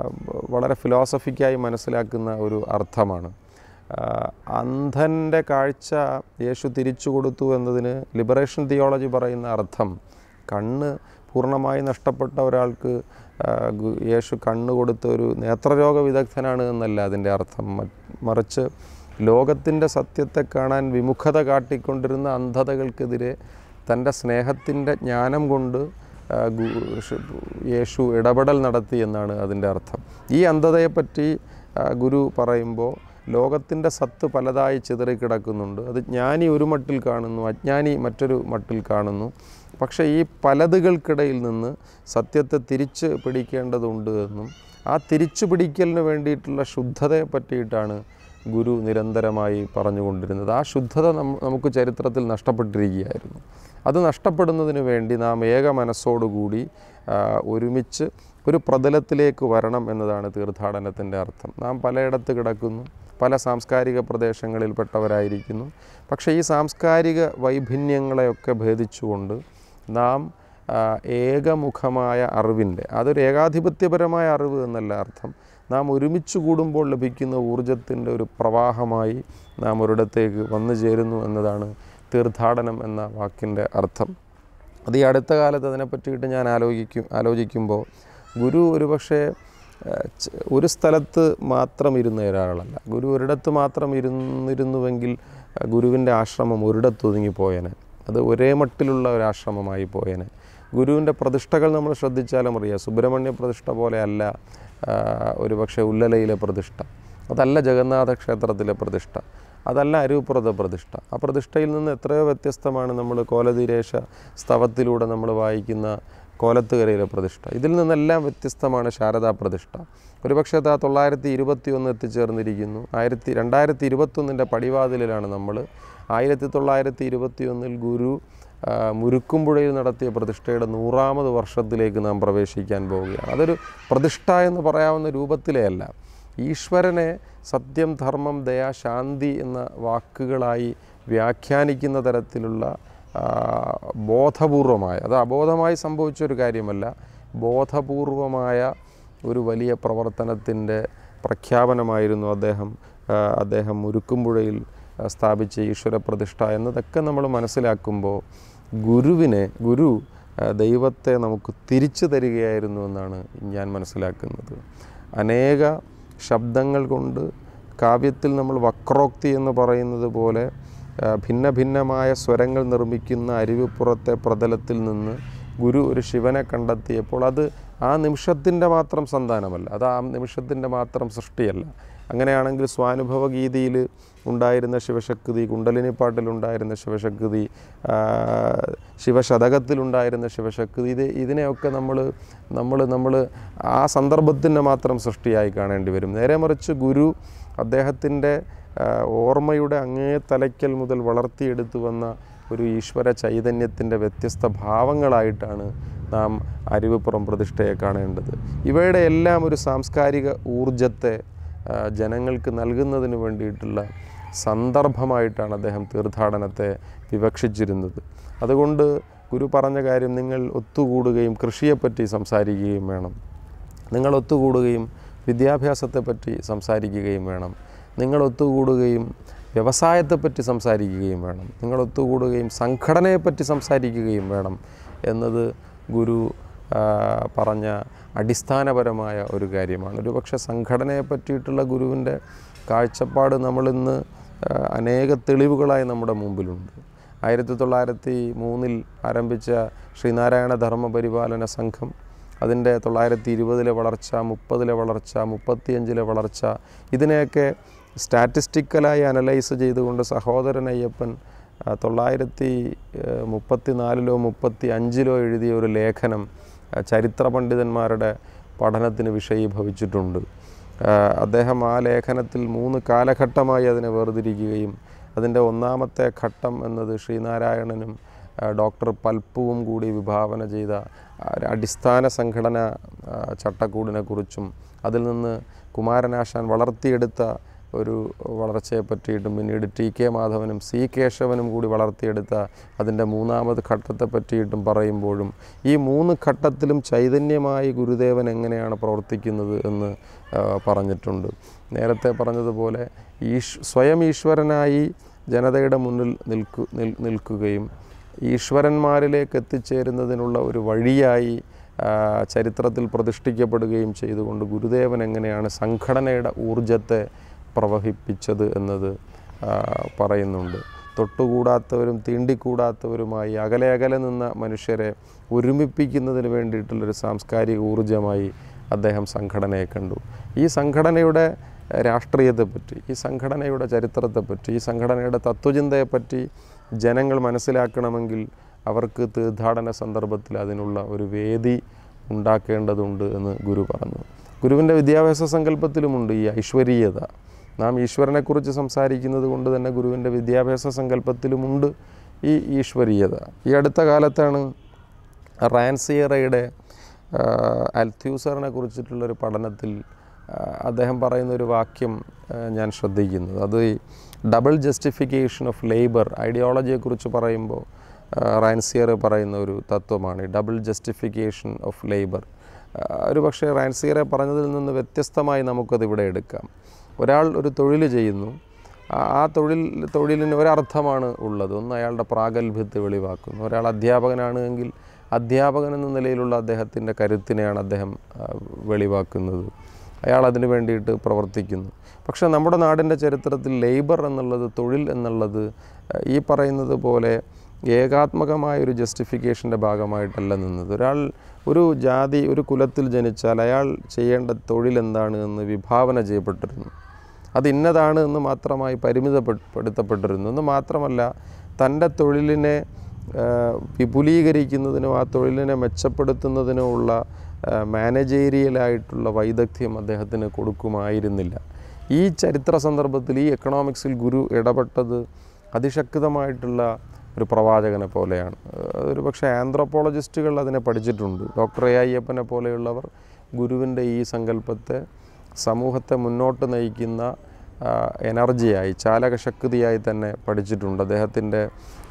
വളരെ ഫിലോസഫിക്കായി മനസ്സിലാക്കുന്ന ഒരു അർത്ഥമാണ് ആ, അന്ധൻ്റെ കാഴ്ച യേശു തിരിച്ചു കൊടുത്തു എന്നതിന് ലിബറേഷൻ തിയോളജി പറയുന്ന അർത്ഥം കണ്ണ് പൂർണ്ണമായി നഷ്ടപ്പെട്ട ഒരാൾക്ക് ആ, ഗു- യേശു കണ്ണ് കൊടുത്ത ഒരു നേത്രരോഗ വിദഗ്ധനാണ് എന്നല്ല അതിൻ്റെ അർത്ഥം മ- മറിച്ച് ലോകത്തിൻ്റെ സത്യത്തെ കാണാൻ വിമുഖത കാട്ടിക്കൊണ്ടിരുന്ന അന്ധതകൾക്കെതിരെ തൻ്റെ സ്നേഹത്തിൻ്റെ ജ്ഞാനം കൊണ്ട് ആ, ഗു- ഷ്- യേശു ഇടപെടൽ നടത്തി എന്നാണ് അതിൻ്റെ അർത്ഥം ഈ അന്ധതയെപ്പറ്റി ആ, ഗുരു പറയുമ്പോൾ ലോകത്തിൻ്റെ സത്ത് പലതായി ചിതറിക്കിടക്കുന്നുണ്ട് അത് ജ്ഞാനി ഒരു മട്ടിൽ കാണുന്നു അജ്ഞാനി മറ്റൊരു മട്ടിൽ കാണുന്നു പക്ഷേ ഈ പലതുകൾക്കിടയിൽ നിന്ന് സത്യത്തെ തിരിച്ച് പിടിക്കേണ്ടതുണ്ട് എന്നും ആ തിരിച്ചു പിടിക്കലിന് വേണ്ടിയിട്ടുള്ള ശുദ്ധതയെ പറ്റിയിട്ടാണ് ഗുരു നിരന്തരമായി പറഞ്ഞുകൊണ്ടിരുന്നത് ആ ശുദ്ധത നം- നമുക്ക് ചരിത്രത്തിൽ നഷ്ടപ്പെട്ടിരിക്കുകയായിരുന്നു അത് നഷ്ടപ്പെടുന്നതിന് വേണ്ടി നാം ഏക മനസ്സോടുകൂടി ആ, ഒരുമിച്ച് ഒരു പ്രതലത്തിലേക്ക് വരണം എന്നതാണ് തീർത്ഥാടനത്തിൻ്റെ അർത്ഥം നാം പലയിടത്ത് കിടക്കുന്നു പല സാംസ്കാരിക പ്രദേശങ്ങളിൽപ്പെട്ടവരായിരിക്കുന്നു പക്ഷേ ഈ സാംസ്കാരിക വൈഭിന്യങ്ങളെയൊക്കെ ഭേദിച്ചുകൊണ്ട് നാം ആ, ഏകമുഖമായ അറിവിൻ്റെ അതൊരു ഏകാധിപത്യപരമായ അറിവ് എന്നല്ല അർത്ഥം നാം ഒരുമിച്ച് കൂടുമ്പോൾ ലഭിക്കുന്ന ഊർജത്തിൻ്റെ ഒരു പ്രവാഹമായി നാം ഒരിടത്തേക്ക് വന്നു ചേരുന്നു എന്നതാണ് തീർത്ഥാടനം എന്ന വാക്കിൻ്റെ അർത്ഥം അത് ഈ അടുത്ത കാലത്ത് അതിനെ പറ്റിയിട്ട് ഞാൻ ആലോചിക്കും ആലോചിക്കുമ്പോൾ ഗുരു ഒരുപക്ഷെ ഏഹ്, ച- ഒരു സ്ഥലത്ത് മാത്രം ഇരുന്ന ഒരാളല്ല ഗുരു ഒരിടത്ത് മാത്രം ഇരുന്നിരുന്നുവെങ്കിൽ ഏഹ്, ഗുരുവിൻ്റെ ആശ്രമം ഒരിടത്ത് ഒതുങ്ങിപ്പോയേനെ അത് ഒരേ മട്ടിലുള്ള ഒരു ആശ്രമമായി പോയേനെ ഗുരുവിൻ്റെ പ്രതിഷ്ഠകൾ നമ്മൾ ശ്രദ്ധിച്ചാലും അറിയാം സുബ്രഹ്മണ്യ പ്രതിഷ്ഠ പോലെയല്ല ആഹ്, ഒരുപക്ഷെ ഉല്ലലയിലെ പ്രതിഷ്ഠ അതല്ല ജഗന്നാഥ ക്ഷേത്രത്തിലെ പ്രതിഷ്ഠ അതല്ല അരൂപ്പുറത്തെ പ്രതിഷ്ഠ ആ പ്രതിഷ്ഠയിൽ നിന്ന് എത്രയോ വ്യത്യസ്തമാണ് നമ്മൾ കോലതീരേശ സ്തവത്തിലൂടെ നമ്മൾ വായിക്കുന്ന കോലത്തുകരയിലെ പ്രതിഷ്ഠ ഇതിൽ നിന്നെല്ലാം വ്യത്യസ്തമാണ് ശാരദാ പ്രതിഷ്ഠ ഒരുപക്ഷെ അത് ആ തൊള്ളായിരത്തി ഇരുപത്തി ഒന്ന് എത്തിച്ചേർന്നിരിക്കുന്നു ആയിരത്തി രണ്ടായിരത്തി ഇരുപത്തൊന്നിൻ്റെ പടിവാതിലിലാണ് നമ്മൾ ആയിരത്തി തൊള്ളായിരത്തി ഇരുപത്തി ഒന്നിൽ ഗുരു ആ, മുരുക്കുംപുഴയിൽ നടത്തിയ പ്രതിഷ്ഠയുടെ നൂറാമത് വർഷത്തിലേക്ക് നാം പ്രവേശിക്കാൻ പോവുകയാണ് അതൊരു പ്രതിഷ്ഠ എന്ന് പറയാവുന്ന രൂപത്തിലേ അല്ല ഈശ്വരനെ സത്യം ധർമ്മം ദയ ശാന്തി എന്ന വാക്കുകളായി വ്യാഖ്യാനിക്കുന്ന തരത്തിലുള്ള ആ, ബോധപൂർവമായ അത് അബോധമായി സംഭവിച്ചൊരു കാര്യമല്ല ബോധപൂർവമായ ഒരു വലിയ പ്രവർത്തനത്തിൻ്റെ പ്രഖ്യാപനമായിരുന്നു അദ്ദേഹം ആ, അദ്ദേഹം മുരുക്കുംപുഴയിൽ ആ, സ്ഥാപിച്ച ഈശ്വര പ്രതിഷ്ഠ എന്നതൊക്കെ നമ്മൾ മനസ്സിലാക്കുമ്പോൾ ഗുരുവിനെ ഗുരു ആ, ദൈവത്തെ നമുക്ക് തിരിച്ചു തരികയായിരുന്നു എന്നാണ് ഞാൻ മനസ്സിലാക്കുന്നത് അനേക ശബ്ദങ്ങൾ കൊണ്ട് കാവ്യത്തിൽ നമ്മൾ വക്രോക്തി എന്ന് പറയുന്നത് പോലെ ആ, ഭിന്ന ഭിന്നമായ സ്വരങ്ങൾ നിർമ്മിക്കുന്ന അരുവിപ്പുറത്തെ പ്രതലത്തിൽ നിന്ന് ഗുരു ഒരു ശിവനെ കണ്ടെത്തിയപ്പോൾ അത് ആ നിമിഷത്തിൻ്റെ മാത്രം സന്താനമല്ല അത് ആ നിമിഷത്തിൻ്റെ മാത്രം സൃഷ്ടിയല്ല അങ്ങനെയാണെങ്കിൽ സ്വാനുഭവ ഗീതിയിൽ ഉണ്ടായിരുന്ന ശിവശക്തി കുണ്ടലിനിപ്പാട്ടിലുണ്ടായിരുന്ന ശിവശക്തി ആ, ശിവശതകത്തിലുണ്ടായിരുന്ന ശിവശക്തി ഇത് ഇതിനെയൊക്കെ നമ്മൾ നമ്മൾ നമ്മൾ ആ സന്ദർഭത്തിന് മാത്രം സൃഷ്ടിയായി കാണേണ്ടി വരും നേരെ മറിച്ച് ഗുരു അദ്ദേഹത്തിൻ്റെ ആ, ഓർമ്മയുടെ അങ്ങേ തലയ്ക്കൽ മുതൽ വളർത്തിയെടുത്തു വന്ന ഒരു ഈശ്വര ചൈതന്യത്തിൻ്റെ വ്യത്യസ്ത ഭാവങ്ങളായിട്ടാണ് നാം അരുവിപ്പുറം പ്രതിഷ്ഠയെ കാണേണ്ടത് ഇവയുടെ എല്ലാം ഒരു സാംസ്കാരിക ഊർജത്തെ ആ, ജനങ്ങൾക്ക് നൽകുന്നതിന് വേണ്ടിയിട്ടുള്ള സന്ദർഭമായിട്ടാണ് അദ്ദേഹം തീർത്ഥാടനത്തെ വിവക്ഷിച്ചിരുന്നത് അതുകൊണ്ട് ഗുരു പറഞ്ഞ കാര്യം നിങ്ങൾ ഒത്തുകൂടുകയും കൃഷിയെപ്പറ്റി സംസാരിക്കുകയും വേണം നിങ്ങൾ ഒത്തുകൂടുകയും വിദ്യാഭ്യാസത്തെപ്പറ്റി സംസാരിക്കുകയും വേണം നിങ്ങൾ ഒത്തുകൂടുകയും വ്യവസായത്തെപ്പറ്റി സംസാരിക്കുകയും വേണം നിങ്ങൾ ഒത്തുകൂടുകയും സംഘടനയെപ്പറ്റി സംസാരിക്കുകയും വേണം എന്നത് ഗുരു ആ, പറഞ്ഞ അടിസ്ഥാനപരമായ ഒരു കാര്യമാണ് ഒരു പക്ഷേ സംഘടനയെ പറ്റിയിട്ടുള്ള ഗുരുവിൻ്റെ കാഴ്ചപ്പാട് നമ്മളിന്ന് ആ, അനേക തെളിവുകളായി നമ്മുടെ മുമ്പിലുണ്ട് ആയിരത്തി തൊള്ളായിരത്തി മൂന്നിൽ ആരംഭിച്ച ശ്രീനാരായണ ധർമ്മ പരിപാലന സംഘം അതിൻ്റെ തൊള്ളായിരത്തി ഇരുപതിലെ വളർച്ച മുപ്പതിലെ വളർച്ച മുപ്പത്തിയഞ്ചിലെ വളർച്ച ഇതിനെയൊക്കെ സ്റ്റാറ്റിസ്റ്റിക്കലായി അനലൈസ് ചെയ്തുകൊണ്ട് സഹോദരൻ അയ്യപ്പൻ ആ, തൊള്ളായിരത്തി ഏഹ്, മുപ്പത്തി നാലിലോ മുപ്പത്തി അഞ്ചിലോ എഴുതിയ ഒരു ലേഖനം ആ, ചരിത്ര പണ്ഡിതന്മാരുടെ പഠനത്തിന് വിഷയീഭവിച്ചിട്ടുണ്ട് ആ, അദ്ദേഹം ആ ലേഖനത്തിൽ മൂന്ന് കാലഘട്ടമായി അതിനെ വേർതിരിക്കുകയും അതിൻ്റെ ഒന്നാമത്തെ ഘട്ടം എന്നത് ശ്രീനാരായണനും ആ, ഡോക്ടർ പൽപ്പുവും കൂടി വിഭാവന ചെയ്ത ആ, ഒരു അടിസ്ഥാന സംഘടന ആ, ചട്ടക്കൂടിനെക്കുറിച്ചും അതിൽ നിന്ന് കുമാരനാശാൻ വളർത്തിയെടുത്ത ഒരു വളർച്ചയെ പറ്റിയിട്ടും പിന്നീട് ടി കെ മാധവനും സി കേശവനും കൂടി വളർത്തിയെടുത്ത അതിൻ്റെ മൂന്നാമത് ഘട്ടത്തെ പറ്റിയിട്ടും പറയുമ്പോഴും ഈ മൂന്ന് ഘട്ടത്തിലും ചൈതന്യമായി ഗുരുദേവൻ എങ്ങനെയാണ് പ്രവർത്തിക്കുന്നത് എന്ന് ആ, പറഞ്ഞിട്ടുണ്ട് നേരത്തെ പറഞ്ഞതുപോലെ ഈശ് സ്വയം ഈശ്വരനായി ജനതയുടെ മുന്നിൽ നിൽക്കു നിൽ നിൽക്കുകയും ഈശ്വരന്മാരിലേക്ക് എത്തിച്ചേരുന്നതിനുള്ള ഒരു വഴിയായി ആ, ചരിത്രത്തിൽ പ്രതിഷ്ഠിക്കപ്പെടുകയും ചെയ്തുകൊണ്ട് ഗുരുദേവൻ എങ്ങനെയാണ് സംഘടനയുടെ ഊർജത്തെ പ്രവഹിപ്പിച്ചത് എന്നത് ആ, പറയുന്നുണ്ട് തൊട്ടുകൂടാത്തവരും തീണ്ടിക്കൂടാത്തവരുമായി അകലെ അകലെ നിന്ന മനുഷ്യരെ ഒരുമിപ്പിക്കുന്നതിന് വേണ്ടിയിട്ടുള്ളൊരു സാംസ്കാരിക ഊർജമായി അദ്ദേഹം സംഘടനയെ കണ്ടു ഈ സംഘടനയുടെ രാഷ്ട്രീയത്തെപ്പറ്റി ഈ സംഘടനയുടെ ചരിത്രത്തെപ്പറ്റി ഈ സംഘടനയുടെ തത്വചിന്തയെപ്പറ്റി ജനങ്ങൾ മനസ്സിലാക്കണമെങ്കിൽ അവർക്ക് തീർത്ഥാടന സന്ദർഭത്തിൽ അതിനുള്ള ഒരു വേദി ഉണ്ടാക്കേണ്ടതുണ്ട് എന്ന് ഗുരു പറഞ്ഞു ഗുരുവിൻ്റെ വിദ്യാഭ്യാസ സങ്കല്പത്തിലുമുണ്ട് ഈ ഐശ്വരീയത നാം ഈശ്വരനെക്കുറിച്ച് സംസാരിക്കുന്നത് കൊണ്ട് തന്നെ ഗുരുവിൻ്റെ വിദ്യാഭ്യാസ സങ്കല്പത്തിലുമുണ്ട് ഈ ഈശ്വരീയത ഈ അടുത്ത കാലത്താണ് റാൻസിയറയുടെ അൽത്യൂസറിനെ കുറിച്ചിട്ടുള്ളൊരു പഠനത്തിൽ ആ, അദ്ദേഹം പറയുന്ന ഒരു വാക്യം ആ, ഞാൻ ശ്രദ്ധിക്കുന്നത് അത് ഈ ഡബിൾ ജസ്റ്റിഫിക്കേഷൻ ഓഫ് ലേബർ ഐഡിയോളജിയെക്കുറിച്ച് പറയുമ്പോൾ ആ, റാൻസിയർ പറയുന്ന ഒരു തത്വമാണ് ഈ ഡബിൾ ജസ്റ്റിഫിക്കേഷൻ ഓഫ് ലേബർ ഒരു പക്ഷേ റാൻസിയറെ പറഞ്ഞതിൽ നിന്ന് വ്യത്യസ്തമായി നമുക്കത് ഇവിടെ എടുക്കാം ഒരാൾ ഒരു തൊഴിൽ ചെയ്യുന്നു ആ ആ തൊഴിൽ തൊഴിലിന് ഒരർത്ഥമാണ് ഉള്ളത് ഒന്ന് അയാളുടെ പ്രാഗൽഭ്യത്തെ വെളിവാക്കുന്നു ഒരാൾ അധ്യാപകനാണ് എങ്കിൽ അധ്യാപകൻ എന്ന നിലയിലുള്ള അദ്ദേഹത്തിൻ്റെ കരുത്തിനെയാണ് അദ്ദേഹം ആ, വെളിവാക്കുന്നത് അയാൾ അതിന് വേണ്ടിയിട്ട് പ്രവർത്തിക്കുന്നു പക്ഷേ നമ്മുടെ നാടിൻ്റെ ചരിത്രത്തിൽ ലേബർ എന്നുള്ളത് തൊഴിൽ എന്നുള്ളത് ആ, ഈ പറയുന്നത് പോലെ ഏകാത്മകമായ ഒരു ജസ്റ്റിഫിക്കേഷൻ്റെ ഭാഗമായിട്ടല്ല നിന്നത് ഒരാൾ ഒരു ജാതി ഒരു കുലത്തിൽ ജനിച്ചാൽ അയാൾ ചെയ്യേണ്ട തൊഴിൽ എന്താണ് എന്ന് വിഭാവന ചെയ്യപ്പെട്ടിരുന്നു അത് ഇന്നതാണ് എന്ന് മാത്രമായി പരിമിതപ്പെടുത്തപ്പെട്ടിരുന്നു എന്ന് മാത്രമല്ല തൻ്റെ തൊഴിലിനെ ആ, വിപുലീകരിക്കുന്നതിനോ ആ തൊഴിലിനെ മെച്ചപ്പെടുത്തുന്നതിനോ ഉള്ള മാനേജേരിയലായിട്ടുള്ള വൈദഗ്ധ്യം അദ്ദേഹത്തിന് കൊടുക്കുമായിരുന്നില്ല ഈ ചരിത്ര സന്ദർഭത്തിൽ ഈ എക്കണോമിക്സിൽ ഗുരു ഇടപെട്ടത് അതിശക്തമായിട്ടുള്ള ഒരു പ്രവാചകനെ പോലെയാണ് ഒരു പക്ഷേ ആന്ത്രോപോളജിസ്റ്റുകൾ അതിനെ പഠിച്ചിട്ടുണ്ട് ഡോക്ടർ എ അയ്യപ്പനെ പോലെയുള്ളവർ ഗുരുവിൻ്റെ ഈ സങ്കല്പത്തെ സമൂഹത്തെ മുന്നോട്ട് നയിക്കുന്ന ആ, എനർജിയായി ചാലകശക്തിയായി തന്നെ പഠിച്ചിട്ടുണ്ട് അദ്ദേഹത്തിൻ്റെ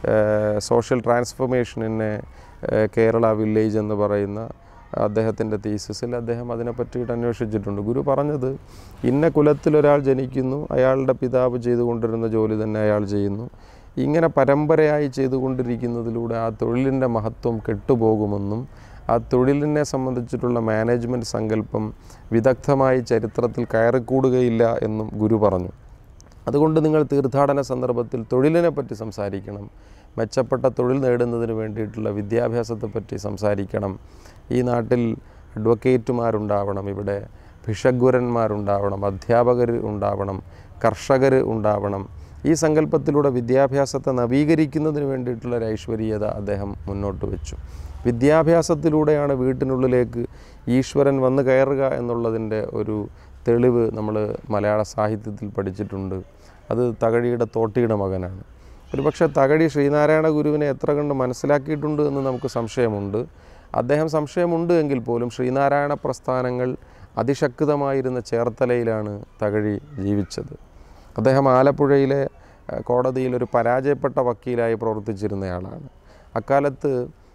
സോഷ്യൽ ട്രാൻസ്ഫോർമേഷനിനെ കേരള വില്ലേജ് എന്ന് പറയുന്ന അദ്ദേഹത്തിൻ്റെ തീസിസിൽ അദ്ദേഹം അതിനെ പറ്റിയിട്ട് അന്വേഷിച്ചിട്ടുണ്ട് ഗുരു പറഞ്ഞത് ഇന്ന കുലത്തിൽ ഒരാൾ ജനിക്കുന്നു അയാളുടെ പിതാവ് ചെയ്തുകൊണ്ടിരുന്ന ജോലി തന്നെ അയാൾ ചെയ്യുന്നു ഇങ്ങനെ പരമ്പരയായി ചെയ്തുകൊണ്ടിരിക്കുന്നതിലൂടെ ആ തൊഴിലിൻ്റെ മഹത്വം കെട്ടുപോകുമെന്നും ആ തൊഴിലിനെ സംബന്ധിച്ചിട്ടുള്ള മാനേജ്മെൻറ്റ് സങ്കല്പം വിദഗ്ധമായി ചരിത്രത്തിൽ കയറിക്കൂടുകയില്ല എന്നും ഗുരു പറഞ്ഞു അതുകൊണ്ട് നിങ്ങൾ തീർത്ഥാടന സന്ദർഭത്തിൽ തൊഴിലിനെ പറ്റി സംസാരിക്കണം മെച്ചപ്പെട്ട തൊഴിൽ നേടുന്നതിന് വേണ്ടിയിട്ടുള്ള വിദ്യാഭ്യാസത്തെ പറ്റി സംസാരിക്കണം ഈ നാട്ടിൽ അഡ്വക്കേറ്റുമാരുണ്ടാവണം ഇവിടെ ഭിഷഗ്വരന്മാരുണ്ടാവണം അധ്യാപകർ ഉണ്ടാവണം കർഷകർ ഉണ്ടാവണം ഈ സങ്കല്പത്തിലൂടെ വിദ്യാഭ്യാസത്തെ നവീകരിക്കുന്നതിന് വേണ്ടിയിട്ടുള്ള ഒരു ഐശ്വര്യത അദ്ദേഹം മുന്നോട്ട് വെച്ചു വിദ്യാഭ്യാസത്തിലൂടെയാണ് വീട്ടിനുള്ളിലേക്ക് ഈശ്വരൻ വന്ന് കയറുക എന്നുള്ളതിൻ്റെ ഒരു തെളിവ് നമ്മൾ മലയാള സാഹിത്യത്തിൽ പഠിച്ചിട്ടുണ്ട് അത് തകഴിയുടെ തോട്ടിയുടെ മകനാണ് ഒരുപക്ഷെ തകഴി ശ്രീനാരായണ ഗുരുവിനെ എത്ര കണ്ട് മനസ്സിലാക്കിയിട്ടുണ്ട് എന്ന് നമുക്ക് സംശയമുണ്ട് അദ്ദേഹം സംശയമുണ്ട് എങ്കിൽ പോലും ശ്രീനാരായണ പ്രസ്ഥാനങ്ങൾ അതിശക്തമായിരുന്ന ചേർത്തലയിലാണ് തകഴി ജീവിച്ചത് അദ്ദേഹം ആലപ്പുഴയിലെ ഏഹ്, കോടതിയിൽ ഒരു പരാജയപ്പെട്ട വക്കീലായി പ്രവർത്തിച്ചിരുന്നയാളാണ് അക്കാലത്ത്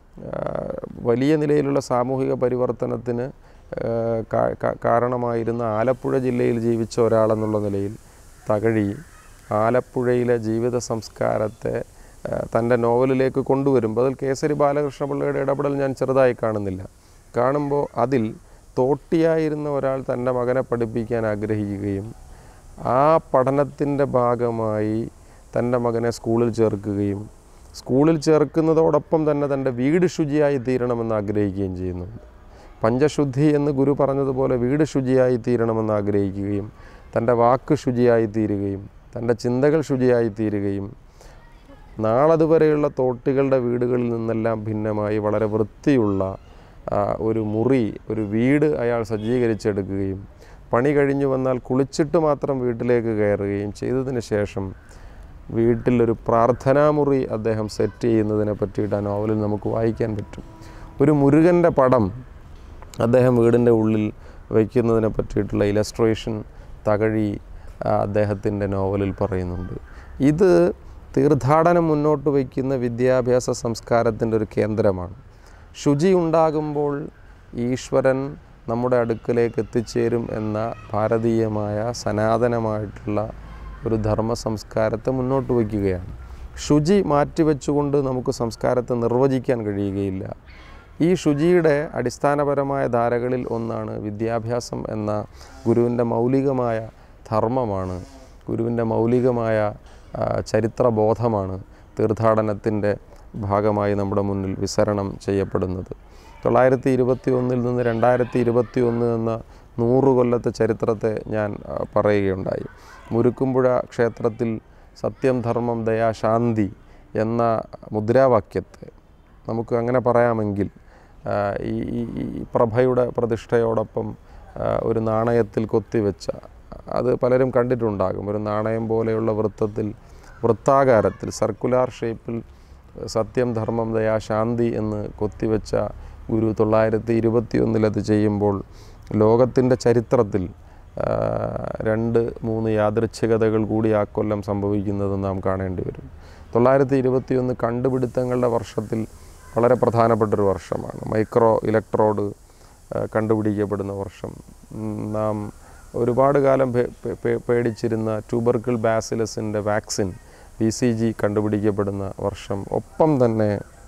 ഏഹ്, വലിയ നിലയിലുള്ള സാമൂഹിക പരിവർത്തനത്തിന് ഏഹ്, കാ- കാ- കാരണമായിരുന്ന ആലപ്പുഴ ജില്ലയിൽ ജീവിച്ച ഒരാളെന്നുള്ള നിലയിൽ തകഴി ആലപ്പുഴയിലെ ജീവിത സംസ്കാരത്തെ ഏഹ്, തൻ്റെ നോവലിലേക്ക് കൊണ്ടുവരുമ്പോൾ അതിൽ കേസരി ബാലകൃഷ്ണപിള്ളയുടെ ഇടപെടൽ ഞാൻ ചെറുതായി കാണുന്നില്ല കാണുമ്പോൾ അതിൽ തോട്ടിയായിരുന്ന ഒരാൾ തൻ്റെ മകനെ പഠിപ്പിക്കാൻ ആഗ്രഹിക്കുകയും ആ പഠനത്തിൻ്റെ ഭാഗമായി തൻ്റെ മകനെ സ്കൂളിൽ ചേർക്കുകയും സ്കൂളിൽ ചേർക്കുന്നതോടൊപ്പം തന്നെ തൻ്റെ വീട് ശുചിയായി തീരണമെന്ന് ആഗ്രഹിക്കുകയും ചെയ്യുന്നുണ്ട് പഞ്ചശുദ്ധി എന്ന് ഗുരു പറഞ്ഞതുപോലെ വീട് ശുചിയായി തീരണമെന്ന് ആഗ്രഹിക്കുകയും തൻ്റെ വാക്ക് ശുചിയായി തീരുകയും തൻ്റെ ചിന്തകൾ ശുചിയായി തീരുകയും നാളതുവരെയുള്ള തോട്ടികളുടെ വീടുകളിൽ നിന്നെല്ലാം ഭിന്നമായി വളരെ വൃത്തിയുള്ള ആ, ഒരു മുറി ഒരു വീട് അയാൾ സജ്ജീകരിച്ചെടുക്കുകയും പണി കഴിഞ്ഞു വന്നാൽ കുളിച്ചിട്ട് മാത്രം വീട്ടിലേക്ക് കയറുകയും ചെയ്തതിന് ശേഷം വീട്ടിലൊരു പ്രാർത്ഥനാമുറി അദ്ദേഹം സെറ്റ് ചെയ്യുന്നതിനെ പറ്റിയിട്ട് ആ നോവലിൽ നമുക്ക് വായിക്കാൻ പറ്റും ഒരു മുരുകൻ്റെ പടം അദ്ദേഹം വീടിൻ്റെ ഉള്ളിൽ വയ്ക്കുന്നതിനെ പറ്റിയിട്ടുള്ള ഇലസ്ട്രേഷൻ തകഴി അദ്ദേഹത്തിൻ്റെ നോവലിൽ പറയുന്നുണ്ട് ഇത് തീർത്ഥാടനം മുന്നോട്ട് വയ്ക്കുന്ന വിദ്യാഭ്യാസ സംസ്കാരത്തിൻ്റെ ഒരു കേന്ദ്രമാണ് ശുചി ഉണ്ടാകുമ്പോൾ ഈശ്വരൻ നമ്മുടെ അടുക്കലേക്ക് എത്തിച്ചേരും എന്ന ഭാരതീയമായ സനാതനമായിട്ടുള്ള ഒരു ധർമ്മ സംസ്കാരത്തെ മുന്നോട്ട് വയ്ക്കുകയാണ് ശുചി മാറ്റിവെച്ചുകൊണ്ട് നമുക്ക് സംസ്കാരത്തെ നിർവചിക്കാൻ കഴിയുകയില്ല ഈ ശുചിയുടെ അടിസ്ഥാനപരമായ ധാരകളിൽ ഒന്നാണ് വിദ്യാഭ്യാസം എന്ന ഗുരുവിൻ്റെ മൗലികമായ ധർമ്മമാണ് ഗുരുവിൻ്റെ മൗലികമായ ആ, ചരിത്രബോധമാണ് തീർത്ഥാടനത്തിൻ്റെ ഭാഗമായി നമ്മുടെ മുന്നിൽ വിസരണം ചെയ്യപ്പെടുന്നത് തൊള്ളായിരത്തി ഇരുപത്തി ഒന്നിൽ നിന്ന് രണ്ടായിരത്തി ഇരുപത്തി ഒന്ന് എന്ന നൂറ് കൊല്ലത്തെ ചരിത്രത്തെ ഞാൻ ആ, പറയുകയുണ്ടായി മുരുക്കുമ്പുഴ ക്ഷേത്രത്തിൽ സത്യം ധർമ്മം ദയാ ശാന്തി എന്ന മുദ്രാവാക്യത്തെ നമുക്ക് അങ്ങനെ പറയാമെങ്കിൽ ആ, ഈ ഈ- ഈ പ്രഭയുടെ പ്രതിഷ്ഠയോടൊപ്പം ആ, ഒരു നാണയത്തിൽ കൊത്തിവെച്ച അത് പലരും കണ്ടിട്ടുണ്ടാകും ഒരു നാണയം പോലെയുള്ള വൃത്തത്തിൽ വൃത്താകാരത്തിൽ സർക്കുലാർ ഷേപ്പിൽ സത്യം ധർമ്മം ദയാ ശാന്തി എന്ന് കൊത്തിവെച്ച ഗുരു തൊള്ളായിരത്തി ഇരുപത്തി ഒന്നിൽ അത് ചെയ്യുമ്പോൾ ലോകത്തിൻ്റെ ചരിത്രത്തിൽ ആ, രണ്ട് മൂന്ന് യാദൃച്ഛികതകൾ കൂടി ആ കൊല്ലം സംഭവിക്കുന്നത് നാം കാണേണ്ടി വരും തൊള്ളായിരത്തി ഇരുപത്തി ഒന്ന് കണ്ടുപിടുത്തങ്ങളുടെ വർഷത്തിൽ വളരെ പ്രധാനപ്പെട്ടൊരു വർഷമാണ് മൈക്രോ ഇലക്ട്രോഡ് ആ, കണ്ടുപിടിക്കപ്പെടുന്ന വർഷം ഉം, നാം ഒരുപാട് കാലം പേ- പേ- പേ- പേടിച്ചിരുന്ന ട്യൂബർക്കിൾ ബാസിലസിൻ്റെ വാക്സിൻ ബി സി ജി കണ്ടുപിടിക്കപ്പെടുന്ന വർഷം ഒപ്പം തന്നെ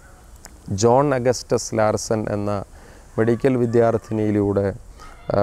ജോൺ അഗസ്റ്റസ് ലാർസൻ എന്ന മെഡിക്കൽ വിദ്യാർത്ഥിനിയിലൂടെ ആ,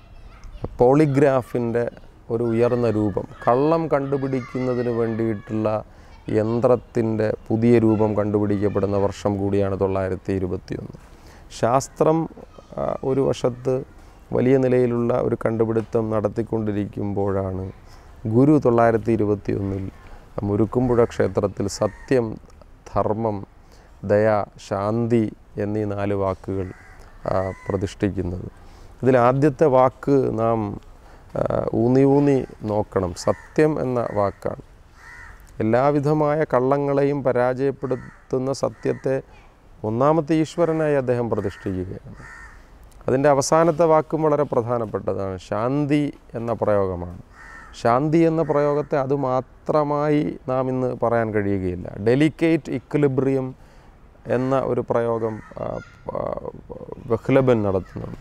പോളിഗ്രാഫിൻ്റെ ഒരു ഉയർന്ന രൂപം കള്ളം കണ്ടുപിടിക്കുന്നതിന് വേണ്ടിയിട്ടുള്ള യന്ത്രത്തിൻ്റെ പുതിയ രൂപം കണ്ടുപിടിക്കപ്പെടുന്ന വർഷം കൂടിയാണ് തൊള്ളായിരത്തി ഇരുപത്തിയൊന്ന് ശാസ്ത്രം ആ, ഒരു വശത്ത് വലിയ നിലയിലുള്ള ഒരു കണ്ടുപിടുത്തം നടത്തിക്കൊണ്ടിരിക്കുമ്പോഴാണ് ഗുരു തൊള്ളായിരത്തി ഇരുപത്തി ഒന്നിൽ മുരുക്കുമ്പുഴ ക്ഷേത്രത്തിൽ സത്യം ധർമ്മം ദയ ശാന്തി എന്നീ നാല് വാക്കുകൾ ആ, പ്രതിഷ്ഠിക്കുന്നത് ഇതിൽ ആദ്യത്തെ വാക്ക് നാം ആ, ഊന്നി ഊന്നി നോക്കണം സത്യം എന്ന വാക്കാണ് എല്ലാവിധമായ കള്ളങ്ങളെയും പരാജയപ്പെടുത്തുന്ന സത്യത്തെ ഒന്നാമത്തെ ഈശ്വരനായി അദ്ദേഹം പ്രതിഷ്ഠിക്കുകയാണ് അതിൻ്റെ അവസാനത്തെ വാക്കും വളരെ പ്രധാനപ്പെട്ടതാണ് ശാന്തി എന്ന പ്രയോഗമാണ് ശാന്തി എന്ന പ്രയോഗത്തെ അത് മാത്രമായി നാം ഇന്ന് പറയാൻ കഴിയുകയില്ല ഡെലിക്കേറ്റ് ഇക്വിലിബ്രിയം എന്ന ഒരു പ്രയോഗം ആ, ആ, ബഹ്ലബൻ നടത്തുന്നുണ്ട്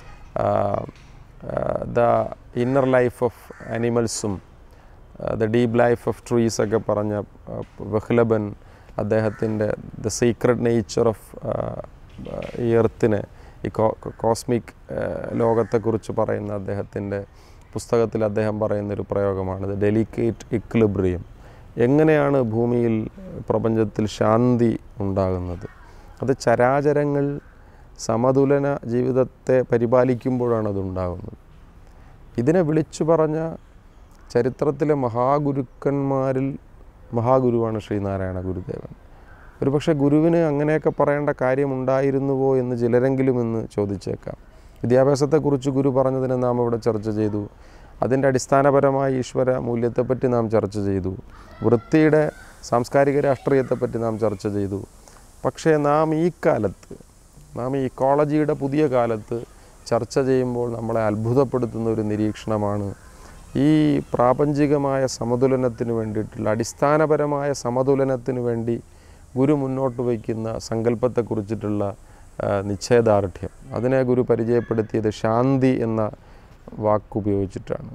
ദ ഇന്നർ ലൈഫ് ഓഫ് ആനിമൽസും the deep life of trees ഒക്കെ പറഞ്ഞ ആ, ബഹ്ലബൻ അദ്ദേഹത്തിൻ്റെ ദ സീക്രട്ട് നേച്ചർ ഓഫ് ഈ എർത്തിനെ ഈ കോസ്മിക് ലോകത്തെക്കുറിച്ച് പറയുന്ന അദ്ദേഹത്തിൻ്റെ പുസ്തകത്തിൽ അദ്ദേഹം പറയുന്നൊരു പ്രയോഗമാണ് ഡെലിക്കേറ്റ് ഇക്ലിബ്രിയം എങ്ങനെയാണ് ഭൂമിയിൽ പ്രപഞ്ചത്തിൽ ശാന്തി ഉണ്ടാകുന്നത് അത് ചരാചരങ്ങൾ സമതുലന ജീവിതത്തെ പരിപാലിക്കുമ്പോഴാണ് അതുണ്ടാകുന്നത് ഇതിനെ വിളിച്ചു പറഞ്ഞ ചരിത്രത്തിലെ മഹാഗുരുക്കന്മാരിൽ മഹാഗുരുവാണ് ശ്രീനാരായണ ഗുരുദേവൻ ഒരുപക്ഷെ ഗുരുവിന് അങ്ങനെയൊക്കെ പറയേണ്ട കാര്യമുണ്ടായിരുന്നുവോ എന്ന് ചിലരെങ്കിലും ഇന്ന് ചോദിച്ചേക്കാം വിദ്യാഭ്യാസത്തെക്കുറിച്ച് ഗുരു പറഞ്ഞതിനെ നാം ഇവിടെ ചർച്ച ചെയ്തു അതിൻ്റെ അടിസ്ഥാനപരമായ ഈശ്വര മൂല്യത്തെപ്പറ്റി നാം ചർച്ച ചെയ്തു വൃത്തിയുടെ സാംസ്കാരിക രാഷ്ട്രീയത്തെപ്പറ്റി നാം ചർച്ച ചെയ്തു പക്ഷേ നാം ഈ കാലത്ത് നാം ഈ ഇക്കോളജിയുടെ പുതിയ കാലത്ത് ചർച്ച ചെയ്യുമ്പോൾ നമ്മളെ അത്ഭുതപ്പെടുത്തുന്ന ഒരു നിരീക്ഷണമാണ് ഈ പ്രാപഞ്ചികമായ സമതുലനത്തിന് വേണ്ടിയിട്ടുള്ള അടിസ്ഥാനപരമായ സമതുലനത്തിന് വേണ്ടി ഗുരു മുന്നോട്ട് വയ്ക്കുന്ന സങ്കല്പത്തെക്കുറിച്ചിട്ടുള്ള ആ, നിശ്ചയദാർഢ്യം അതിനെ ഗുരു പരിചയപ്പെടുത്തിയത് ശാന്തി എന്ന വാക്കുപയോഗിച്ചിട്ടാണ്